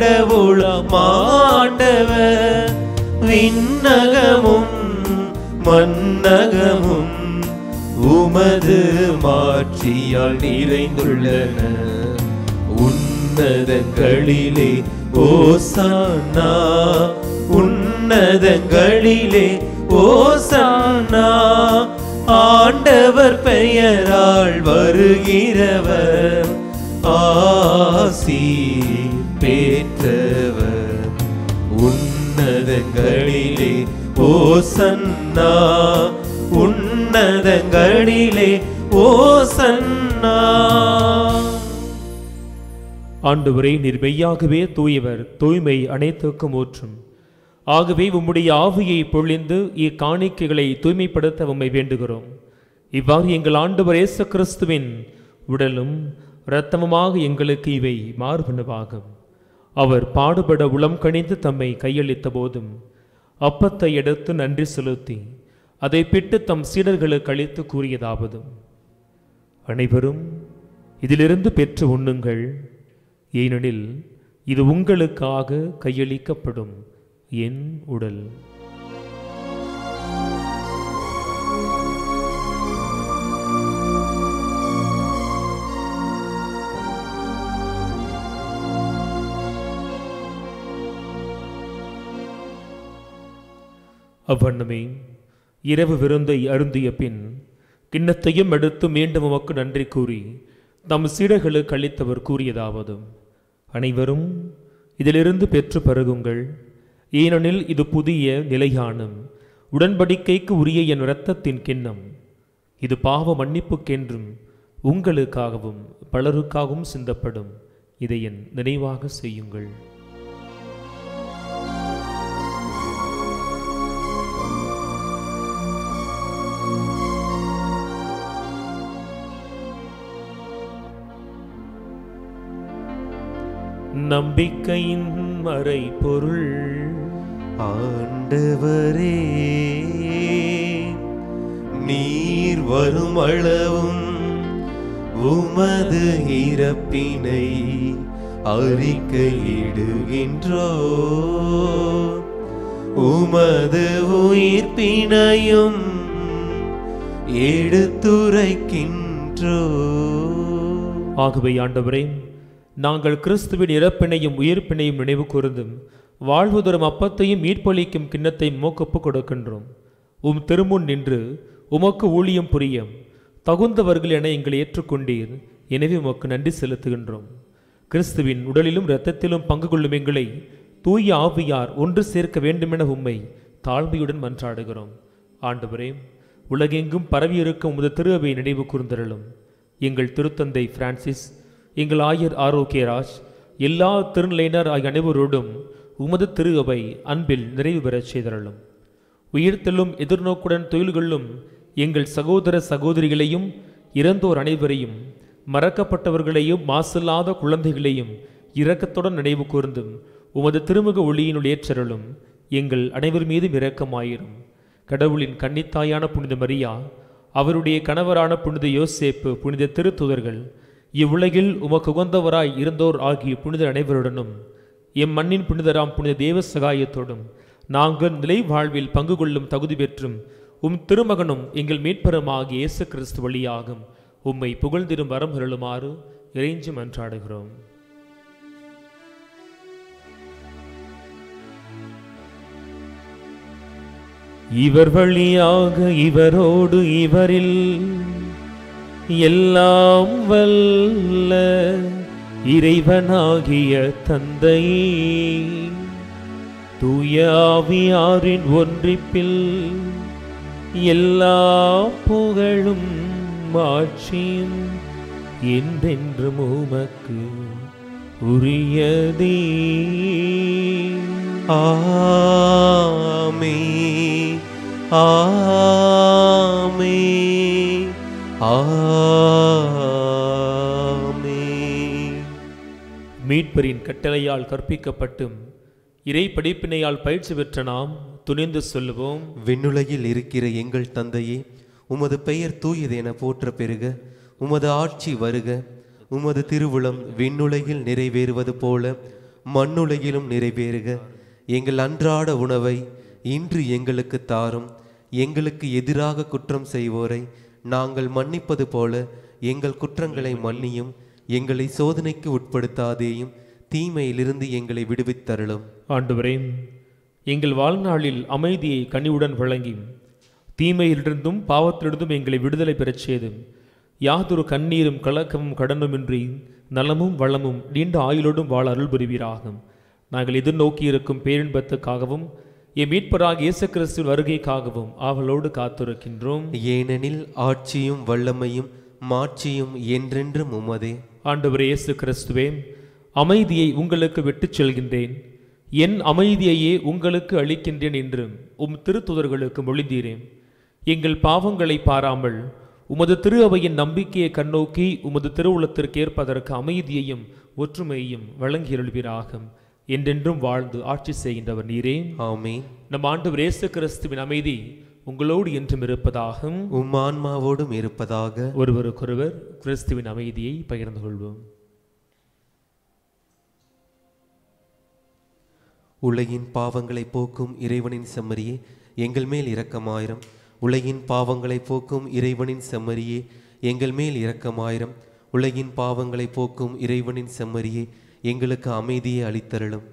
கடவுளமாண்டவர் விண்ணகமும் மன்னகமும் உமது மாட்சியால் நிறைந்துள்ளன உன்னதங்களிலே ஓசானா உன்னதங்களிலே ஓசானா ஆண்டவர் பெயரால் வருகிறவர் ஆசி பெற்றவர் உன்னதங்களிலே ஓசன்னா உன்னதங்களிலே ஓசன்னா ஆண்டவரே நீர் மெய்யாகவே தூயவர் தூய்மை அனைத்துக்கும் ஊற்றும் ஆகவே உம்முடைய ஆவியை பொழிந்து இக்காணிக்கைகளை தூய்மைப்படுத்த உம்மை வேண்டுகிறோம் இவ்வாறு எங்கள் ஆண்டவர் இயேசு கிறிஸ்துவின் உடலும் இரத்தமுமாக எங்களுக்கு இவை மார்பனவாகும் அவர் பாடுபட உளம் கணிந்து தம்மை கையளித்த போதும் அப்பத்தை எடுத்து நன்றி செலுத்தி அதை பிட்டு தம் சீடர்களுக்கு அளித்து கூறியதாவதும் அனைவரும் இதிலிருந்து பெற்று உண்ணுங்கள் ஏனெனில் இது உங்களுக்காக கையளிக்கப்படும் என் உடல் அவ்வண்ணமே இரவு விருந்தை அருந்திய பின் கிண்ணத்தையும் எடுத்து மீண்டும் உமக்கு நன்றி கூறி தம் சீடர்களுக்கு அளித்தவர் கூறியதாவது அனைவரும் இதிலிருந்து பெற்று பருகுங்கள் ஏனெனில் இது புதிய நிலையான உடன்படிக்கைக்கு உரிய என் இரத்தத்தின் கிண்ணம் இது பாவ மன்னிப்புக்கென்றும் உங்களுக்காகவும் பலருக்காகவும் சிந்தப்படும் இதை என் நினைவாக செய்யுங்கள் நம்பிக்கையின் மறைபொருள் ஆண்டவரே நீர் வரும் அளவும் உமது இறப்பினை அறிக்கையிடுகின்றோ உமது உயிர்ப்பினையும் எடுத்துரைக்கின்றோ ஆகவே ஆண்டவரே நாங்கள் கிறிஸ்துவின் இறப்பினையும் உயிர்ப்பினையும் நினைவு கூர்ந்தும் வாழ்வு தரும் அப்பத்தையும் மீட்பளிக்கும் கிண்ணத்தையும் மோக்கப்பு கொடுக்கின்றோம் உம் திருமுன் நின்று உமக்கு ஊழியம் புரிய தகுந்தவர்கள் என எங்களை ஏற்றுக்கொண்டீர் எனவே உமக்கு நன்றி செலுத்துகின்றோம் கிறிஸ்துவின் உடலிலும் இரத்தத்திலும் பங்கு கொள்ளும் எங்களை தூய ஆவியார் ஒன்று சேர்க்க வேண்டுமென உம்மை தாழ்மையுடன் மன்றாடுகிறோம் ஆண்டவரே உலகெங்கும் பரவியிருக்கும் உமது திருவை நினைவு கூர்ந்தருளும் எங்கள் திருத்தந்தை பிரான்சிஸ் எங்கள் ஆயர் ஆரோக்கியராஜ் எல்லா திருநிலையினர் ஆகிய அனைவரோடும் உமது திரு அவை அன்பில் நிறைவு பெறச் செய்தருளும் உயிர்த்தெல்லும் எதிர்நோக்குடன் தொழில்களும் எங்கள் சகோதர சகோதரிகளையும் இறந்தோர் அனைவரையும் மறக்கப்பட்டவர்களையும் மாசில்லாத குழந்தைகளையும் இரக்கத்துடன் நினைவு கூர்ந்தும் உமது திருமுக ஒளியினுள் ஏற்றருளும் எங்கள் அனைவர் மீதும் இரக்கமாயிரும் கடவுளின் கன்னித்தாயான புனித மரியா அவருடைய கணவரான புனித யோசேப்பு புனித திருத்துதர்கள் இவ்வுலகில் உமக்கு உகந்தவராய் இருந்தோர் ஆகிய புனிதர் அனைவருடனும் எம் மண்ணின் புனிதராம் புனித தேவ சகாயத்தோடும் நாங்கள் நிலை வாழ்வில் பங்கு கொள்ளும் தகுதி பெற்றும் உம் திருமகனும் எங்கள் மீட்பருமாகிய இயேசு கிறிஸ்து வழியாகும் உம்மை புகழ்ந்திரும் வரம் அருளுமாறு இறைஞ்சி மன்றாடுகிறோம் இவர் வழியாக இவரோடு இவரில் எல்லாம் வல்ல இறைவனாகிய தந்தையே தூய ஆவியாரின் ஒன்றிப்பில் எல்லா புகழும் மாட்சியும் என்றென்றும் உமக்கு உரியதே ஆமே ஆமே ஆமே மீட்பரின் கட்டளையால் கற்பிக்கப்பட்டும் இறை படிப்பினையால் பயிற்சி பெற்ற நாம் துணிந்து சொல்லுவோம் விண்ணுலகில் இருக்கிற எங்கள் தந்தையே உமது பெயர் தூயது என போற்ற பெறுக உமது ஆட்சி வருக உமது திருவுளம் விண்ணுலகில் நிறைவேறுவது போல மண்ணுலகிலும் நிறைவேறுக எங்கள் அன்றாட உணவை இன்று எங்களுக்கு தாரும் எங்களுக்கு எதிராக குற்றம் செய்வோரை நாங்கள் மன்னிப்பது போல எங்கள் குற்றங்களை மன்னியும் எங்களை சோதனைக்கு உட்படுத்தாதேயும் தீமையிலிருந்து எங்களை விடுவித்தருளும் ஆண்டவரே எங்கள் வாழ்நாளில் அமைதியை கனிவுடன் வழங்கி தீமையிலிருந்தும் பாவத்திலிருந்தும் எங்களை விடுதலை பெறச் செய்தும் யாதொரு கண்ணீரும் கலக்கமும் கடனுமின்றி நலமும் வளமும் நீண்ட ஆயுளோடும் வாழ அருள் புரிவீராகும் நாங்கள் எதிர்நோக்கி இருக்கும் பேரின்பத்துக்காகவும் என் மீட்பராக இயேசு கிறிஸ்துவின் வருகைக்காகவும் ஆவலோடு காத்திருக்கின்றோம் ஏனெனில் ஆட்சியும் வல்லமையும் மாட்சியும் என்றென்றும் உமதே ஆண்டவரே இயேசு கிறிஸ்துவே அமைதியை உங்களுக்கு விட்டுச் செல்கின்றேன் என் அமைதியையே உங்களுக்கு அளிக்கின்றேன் என்றும் உம் திருத்துதர்களுக்கு மொழிந்தீரேன் எங்கள் பாவங்களை பாராமல் உமது திரு அவையின் நம்பிக்கையை கண்ணோக்கி உமது திருவுளத்திற்கு ஏற்பதற்கு அமைதியையும் ஒற்றுமையையும் வழங்கியருள்வீராகும் என்றென்றும் வாழ்ந்து ஆட்சி செய்கின்றவர் நீரே ஆமென் நம் ஆண்டவர் இயேசு கிறிஸ்துவின் அமைதி உங்களோடு என்றும் இருப்பதாகும் உம் ஆன்மாவோடும் இருப்பதாக ஒருவருக்கொருவர் கிறிஸ்துவின் அமைதியை பகிர்ந்து கொள்வோம் உலகின் பாவங்களை போக்கும் இறைவனின் செம்மறியே எங்கள் மேல் இரக்கமாயிரம் உலகின் பாவங்களை போக்கும் இறைவனின் செம்மறியே எங்கள் மேல் இரக்கமாயிரம் உலகின் பாவங்களை போக்கும் இறைவனின் செம்மறியே எங்களுக்கு அமைதியை அளித்தருளும்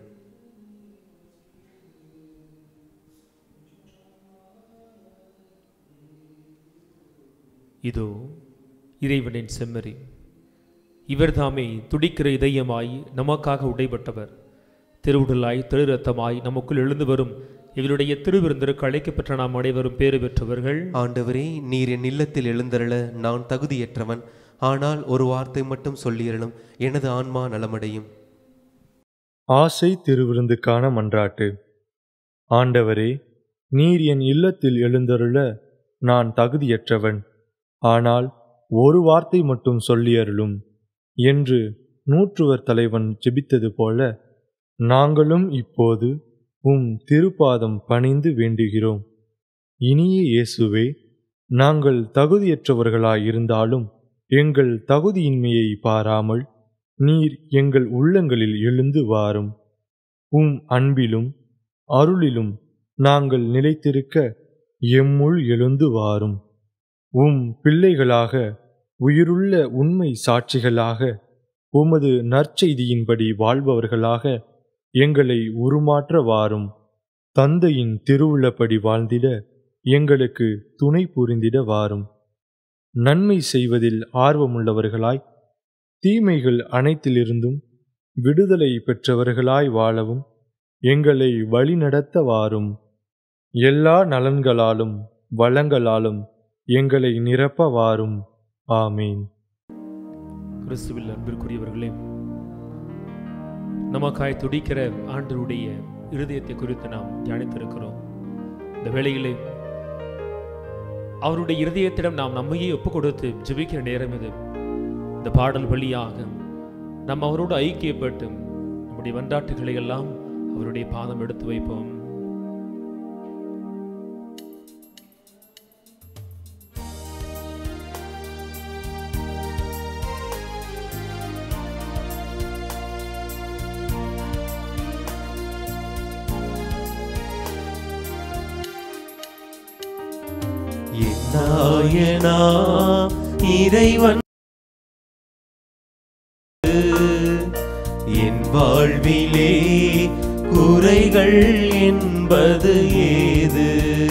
இதோ இறைவனின் செம்மறி இவர்தாமே துடிக்கிற இதயமாய் நமக்காக உடைபட்டவர் திருவுடலாய் திரு ரத்தமாய் நமக்குள் எழுந்து வரும் இவருடைய திருவிருந்திற்கு அழைக்கப்பெற்ற நாம் அனைவரும் பேறு பெற்றவர்கள் ஆண்டவரே நீர் என் இல்லத்தில் எழுந்தருள நான் தகுதியற்றவன் ஆனால் ஒரு வார்த்தை மட்டும் சொல்லியறலும் எனது ஆன்மா நலமடையும் ஆசை திருவிருந்துக்கான மன்றாட்டு ஆண்டவரே நீர் என் இல்லத்தில் எழுந்தருள நான் தகுதியற்றவன் ஆனால் ஒரு வார்த்தை மட்டும் சொல்லியருளும் என்று நூற்றுவர் தலைவன் ஜெபித்தது போல நாங்களும் இப்போது உம் திருப்பாதம் பணிந்து வேண்டுகிறோம் இனிய இயேசுவே நாங்கள் தகுதியற்றவர்களாயிருந்தாலும் எங்கள் தகுதியின்மையை பாராமல் நீர் எங்கள் உள்ளங்களில் எழுந்து வாரும் உம் அன்பிலும் அருளிலும் நாங்கள் நிலைத்திருக்க எம்முள் எழுந்து வாரும் உம் பிள்ளைகளாக உயிருள்ள உண்மை சாட்சிகளாக உமது நற்செய்தியின்படி வாழ்பவர்களாக எங்களை உருமாற்ற வாரும் தந்தையின் திருவுள்ளப்படி வாழ்ந்திட எங்களுக்கு துணை புரிந்திட வாரும் நன்மை செய்வதில் ஆர்வமுள்ளவர்களாய் தீமைகள் அனைத்திலிருந்தும் விடுதலை பெற்றவர்களாய் வாழவும் எங்களை வழிநடத்த வாரும் எல்லா நலன்களாலும் வளங்களாலும் எங்களை நிரப்ப வாரும் ஆமீன் கிறிஸ்துவில் அன்பிற்குரியவர்களே நமக்காய் துடிக்கிற ஆண்டருடைய இருதயத்தை குறித்து நாம் தியானித்திருக்கிறோம் இந்த வேளையிலே அவருடைய இருதயத்திடம் நாம் நம்மையே ஒப்பு கொடுத்து ஜெபிக்கிற நேரம் இது இந்த பாடல் வழியாக நாம் அவரோடு ஐக்கியப்பட்டு நம்முடைய வண்டாட்டுகளை எல்லாம் அவருடைய பாதம் எடுத்து வைப்போம் நாயனா இறைவன் என் வாழ்விலே குறைகள் என்பது ஏது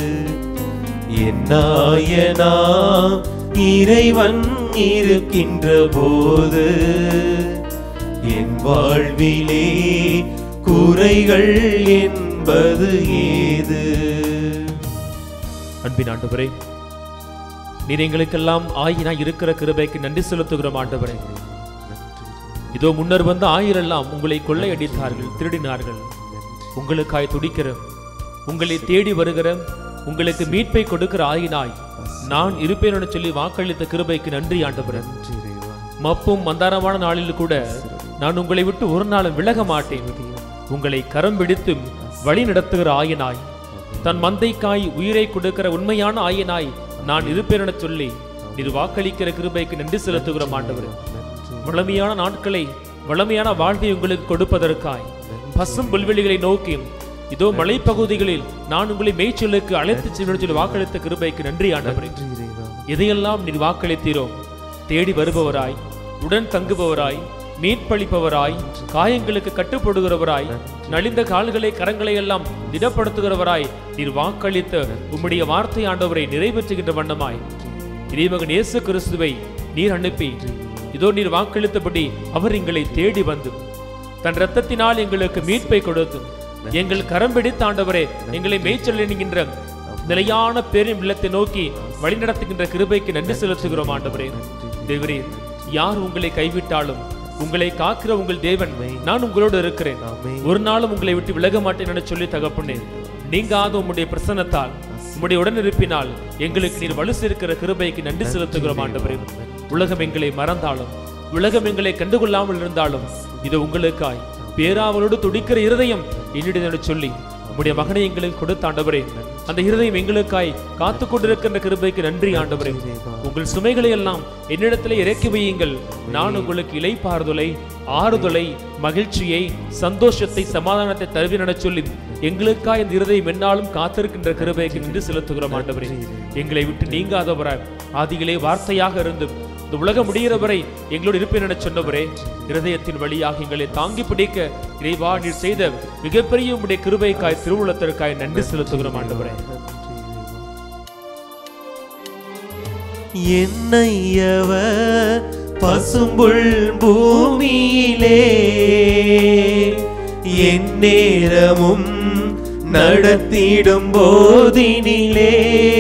என் நாயனா இறைவன் இருக்கின்ற போது என் வாழ்விலே குறைகள் என்பது ஏது அன்பின் ஆண்டவரே நீர் எங்களுக்கெல்லாம் ஆயினாய் இருக்கிற கிருபைக்கு நன்றி செலுத்துகிறோம் ஆண்டவரே இதோ முன்னர் வந்த ஆயிரெல்லாம் உங்களை கொள்ளையடித்தார்கள் திருடினார்கள் உங்களுக்காய் துடிக்கிற உங்களை தேடி வருகிற உங்களுக்கு மீட்பை கொடுக்கிற ஆயினாய் நான் இருப்பேன் என சொல்லி வாக்களித்த கிருபைக்கு நன்றி ஆண்டவரே மப்பும் மந்தாரமான நாளில் கூட நான் உங்களை விட்டு ஒரு நாளும் விலக மாட்டேன் உங்களை கரம் பிடித்து வழி நடத்துகிற ஆயனாய் தன் மந்தைக்காய் உயிரை கொடுக்கிற உண்மையான ஆயனாய் நான் இருப்பேன் என சொல்லி இது வாக்களிக்கிற கிருபைக்கு நன்றி செலுத்துகிற ஆண்டவரே வளமையான நாட்களை வளமையான வாழ்வை உங்களுக்கு கொடுப்பதற்காய் பசும் புல்வெளிகளை நோக்கி இதோ மலைப்பகுதிகளில் நான் உங்களை மேய்ச்சலுக்கு அழைத்துச் செல்வேன் சொல்லி வாக்களித்த கிருபைக்கு நன்றி ஆண்டவரே எதையெல்லாம் நீர் வாக்களித்தீரோ தேடி வருபவராய் உடன் தங்குபவராய் மீட்பளிப்பவராய் காயங்களுக்கு கட்டுப்படுகிறவராய் நலிந்த கால்களை கரங்களை எல்லாம் திடப்படுத்துகிறவராய் நீர் வாக்களித்த உம்முடைய வார்த்தை ஆண்டவரை நிறைவேற்றுகின்ற வண்ணமாய் இறைமகன் இயேசு கிறிஸ்துவை நீர் அனுப்பி இதோ நீர் வாக்களித்தபடி அவர் எங்களை தேடி வந்து தன் இரத்தத்தினால் எங்களுக்கு மீட்பை கொடுத்து எங்கள் கரம் பிடித்த ஆண்டவரே எங்களை மேய்ச்சல் என்கின்ற நிலையான பேரின் இல்லத்தை நோக்கி வழிநடத்துகின்ற கிருபைக்கு நன்றி செலுத்துகிறோம் ஆண்டவரே தேவரே யார் உங்களை கைவிட்டாலும் உங்களை காக்கிற உங்கள் தேவன் நான் உங்களோடு இருக்கிறேன் ஒரு நாளும் உங்களை விட்டு விலக மாட்டேன் என சொல்லி தகப்பனே நீங்காத உம்முடைய பிரசன்னத்தால் உம்முடைய உடனிருப்பினால் எங்களுக்கு நீர் வலு சேர்க்கிற கிருபைக்கு நன்றி செலுத்துகிறோம் ஆண்டவரே உலகம் எங்களை மறந்தாலும் உலகம் எங்களை கண்டுகொள்ளாமல் இருந்தாலும் இது உங்களுக்காய் பேராவலோடு துடிக்கிற இருதயம் என்னிடம் சொல்லி உம்முடைய மகனை எங்களுக்கு கொடுத்த ஆண்டவரே அந்த இருதயம் எங்களுக்காய் காத்து கொண்டிருக்கின்ற கிருபைக்கு நன்றி ஆண்டவரே உங்கள் சுமைகளை எல்லாம் என்னிடத்திலே இறக்கி வையுங்கள் நான் உங்களுக்கு இலைப்பாறுதலை ஆறுதலை மகிழ்ச்சியை சந்தோஷத்தை சமாதானத்தை தருவேன் என சொல்லி எங்களுக்காய் இந்த இருதயம் என்னாலும் காத்திருக்கின்ற கிருபைக்கு நின்று செலுத்துகிறோம் ஆண்டவரே எங்களை விட்டு நீங்காதவராய் ஆதியிலே வார்த்தையாக இருந்து இந்த உலகம் முடிகிற வரை எங்களோடு இருப்பேன் என சொன்னவரே இருதயத்தின் வழியாக எங்களை தாங்கி பிடிக்க இறைவா நீர் செய்த மிகப்பெரிய உம்முடைய கிருபைக்காய் திருவுளத்திற்காய் நன்றி செலுத்துகிறோம் ஆண்டவரே என்னையவ பசும்புள் பூமியிலே என் நேரமும் நடத்திடும் போதினிலே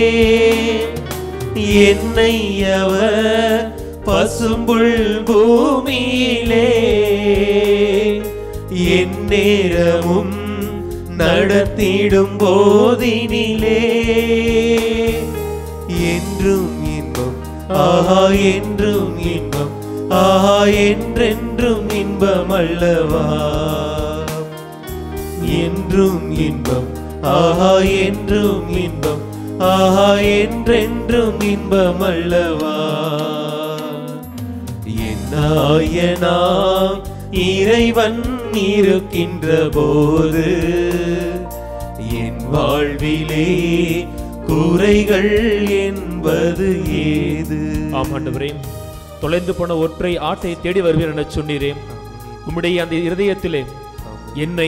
என்னையவ பசும்புள் பூமியிலே என் நேரமும் நடத்திடும் போதினிலே என்றும் இன்பம் ஆஹா என்றும் இன்பம் ஆஹா என்றென்றும் இன்பம் அல்லவா என்றும் இன்பம் ஆஹா என்றும் இன்பம் ஆஹா என்றென்றும் இன்பம் அல்லவா என் நாயனாம் இறைவன் இருக்கின்ற போது என் வாழ்விலே குறைகள் என்பது ஏது ஆம் ஆண்டவரே தொலைந்து போன ஒற்றை ஆட்டை தேடி வருவீர் என சொன்னீரே உம்முடைய அந்த இருதயத்திலே என்னை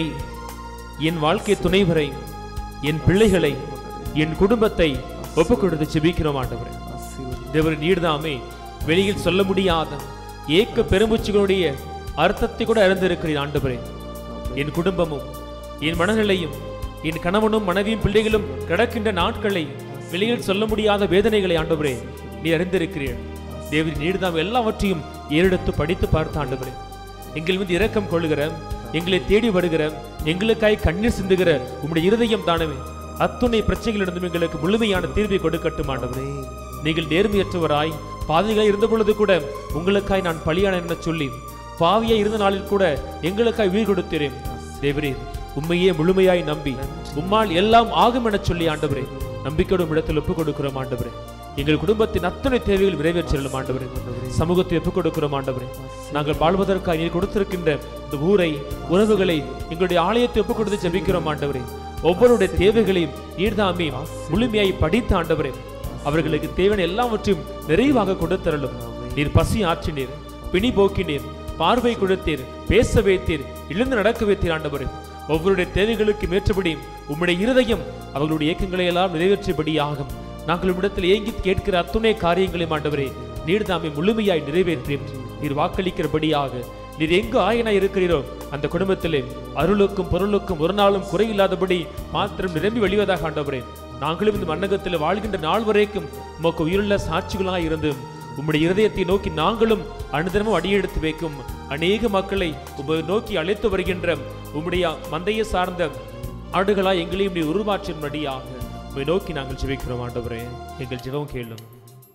என் வாழ்க்கை துணைவரை என் பிள்ளைகளை என் குடும்பத்தை ஒப்புக் கொடுத்து ஜெபிக்கிறோம் ஆண்டவரே தேவர் நீர்தாமே வெளியில் சொல்ல முடியாத ஏக்க பெருமூச்சுகளுடைய அர்த்தத்தை கூட அறிந்திருக்கிறீர் ஆண்டவரே என் குடும்பமும் என் மனநிலையும் என் கணவனும் மனைவியும் பிள்ளைகளும் கிடக்கின்ற நாட்களை வெளியில் சொல்ல முடியாத வேதனைகளை ஆண்டவரே நீ அறிந்திருக்கிறீர் தேவரி நீர்தாம் எல்லாவற்றையும் ஏறெடுத்து படித்து பார்த்த ஆண்டவரே எங்கள் மீது இரக்கம் கொள்ளுகிற எங்களை தேடி வருகிற எங்களுக்காய் கண்ணீர் சிந்துகிற உம்முடைய இருதயம் தானவே அத்துணை பிரச்சனைகளிலிருந்தும் எங்களுக்கு முழுமையான தீர்வை கொடுக்கட்டும் ஆண்டவரே நீங்கள் நேர்மையற்றவராய் பாதைகளை இருந்த பொழுது கூட உங்களுக்காய் நான் பலியான என சொல்லி பாவியாய் இருந்த நாளில் கூட எங்களுக்காய் உயிர் கொடுத்தீரேன் தேவரீர் உண்மையே முழுமையாய் நம்பி உம்மால் எல்லாம் ஆகும் என சொல்லி ஆண்டவரே நம்பிக்கையோடும் இடத்தில் ஒப்புக் கொடுக்கிறோம் ஆண்டவரே எங்கள் குடும்பத்தின் அத்தனை தேவைகள் நிறைவேற்றிடலும் ஆண்டவரே சமூகத்தை ஒப்புக் கொடுக்கிறோம் ஆண்டவரே நாங்கள் வாழ்வதற்காக நீர் கொடுத்திருக்கின்ற இந்த ஊரை உறவுகளை எங்களுடைய ஆலயத்தை ஒப்புக் கொடுத்து ஜெபிக்கிறோம் ஆண்டவரே ஒவ்வொருடைய தேவைகளையும் நீர்தாமே முழுமையாய் படித்த ஆண்டவரே அவர்களுக்கு தேவையான எல்லாவற்றையும் நிறைவாக கொடுத்தரலும் நீர் பசி ஆற்றினீர் பிணி போக்கினீர் பார்வை கொடுத்தீர் பேச வைத்தீர் எழுந்து நடக்க வைத்தீர் ஆண்டவரே ஒவ்வொருடைய தேவைகளுக்கு ஏற்றபடி உம்முடைய இருதயம் அவர்களுடைய இயக்கங்களை எல்லாம் நிறைவேற்றியபடி ஆகும் நாங்கள் உம்மிடத்தில் ஏங்கி கேட்கிற அத்துணை காரியங்களையும் ஆண்டவரே நீர் தாமே முழுமையாய் நிறைவேற்றி நீர் வாக்களிக்கிறபடியாக நீர் எங்கு ஆயனாய் இருக்கிறீரோ அந்த குடும்பத்திலே அருளுக்கும் பொருளுக்கும் ஒரு நாளும் குறையில்லாதபடி மாத்திரம் நிரம்பி வழிவதாக ஆண்டவரே நாங்களும் இந்த மன்னகத்தில் வாழ்கின்ற நாள் வரைக்கும் உமக்கு உயிருள்ள சாட்சிகளாய் இருந்து உம்முடைய இருதயத்தை நோக்கி நாங்களும் அனுதினமும் அடியெடுத்து வைக்கும் அநேக மக்களை உம்மை நோக்கி அழைத்து வருகின்ற உம்முடைய மந்தையை சார்ந்த ஆடுகளாய் எங்களையும் நீ உருவாற்றின்படியாக உம்மை நோக்கி நாங்கள் ஜெபிக்கிறோம் ஆண்டவரே எங்கள் ஜெபம் கேளும்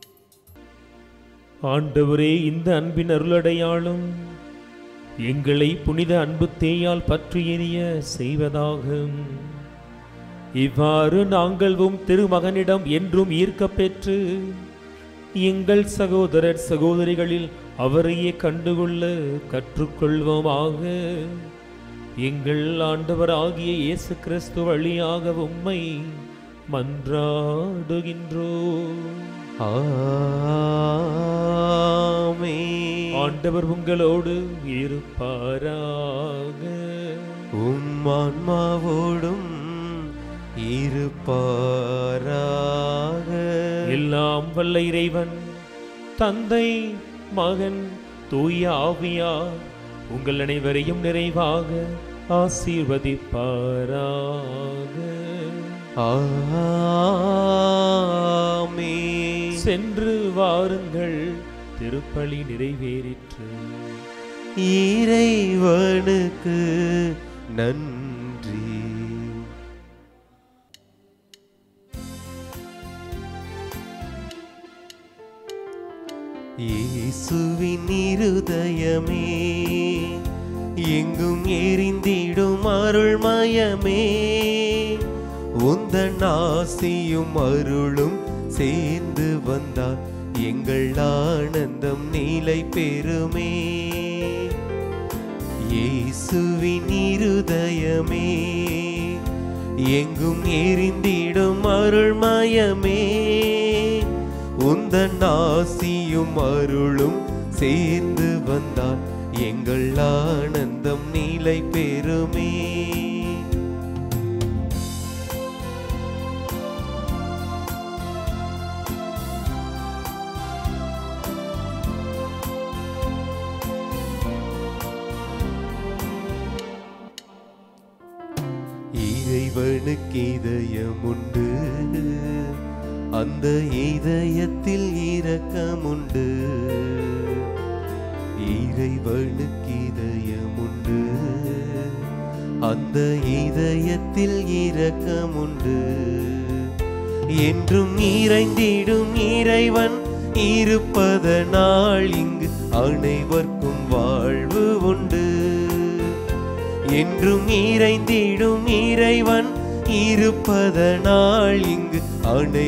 ஆண்டவரே இந்த அன்பின் அருளடையாளும் எங்களை புனித அன்பு தேயால் பற்றி எறிய செய்வதாகும் இவ்வாறு நாங்கள் உம் திருமகனிடம் என்றும் ஈர்க்கப் பெற்று எங்கள் சகோதரர் சகோதரிகளில் அவரையே கண்டுகொள்ள கற்றுக்கொள்வோமாக எங்கள் ஆண்டவர் ஆகிய இயேசு கிறிஸ்து வழியாக உம்மை மன்றாடுகின்றோ ஆமென். ஆண்டவர் உங்களோடு இருப்பாராக உம் ஆன்மாவோடும் இருப்பாராக எல்லாம் வல்ல இறைவன் தந்தை மகன் தூய ஆவியார் உங்கள் அனைவரையும் நிறைவாக ஆசீர்வதிப்பாராக ஆமென். சென்று வாருங்கள் திருப்பலி நிறைவேறிற்று இறைவனுக்கு நன்றி இயேசுவின் இருதயமே எங்கும் எரிந்திடும் அருள்மயமே உந்தன் ஆசியும் அருளும் சேர்ந்து வந்தால் எங்கள் ஆனந்தம் நிலை பெறுமே இயேசுவின் இருதயமே எங்கும் எரிந்திடும் அருள்மயமே உந்தன் ஆசியும் அருளும் சேர்ந்து வந்தால் எங்கள் ஆனந்தம் நிலை பெறுமே இறைவனுக்கு இதயம் உண்டு அந்த இதயத்தில் இரக்கம் உண்டு இறைவனுக்கு இதயம் உண்டு அந்த இதயத்தில் இரக்கம் உண்டு என்றும் நிறைந்திடும் இறைவன் இருப்பதனால் இங்கு அனைவர்க்கும் வாழ்வு உண்டு என்றும் நிறைந்திடும் இறைவன் இருப்பதனால் இங்கு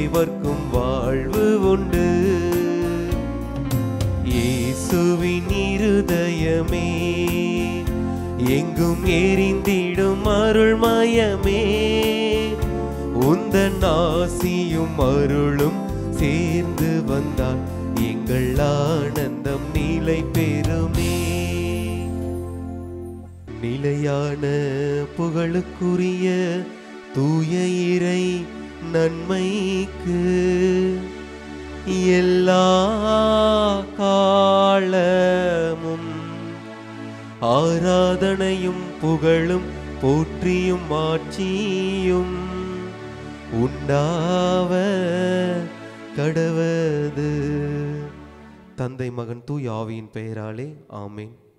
அனைவர்க்கும் வாழ்வு உண்டு இயேசுவின் இருதயமே எங்கும் எரிந்திடும் அருள்மயமே உந்தன் ஆசியும் அருளும் சேர்ந்து வந்தால் எங்கள் ஆனந்தம் நிலை பெறுமே நிலையான புகழுக்குரிய தூய இறை நன்மைக்கு எல்லா காலமும் ஆராதனையும் புகழும் போற்றியும் மாட்சியும் உண்டாவ கடவது தந்தை மகன் தூய் ஆவியின் பெயராலே ஆமேன்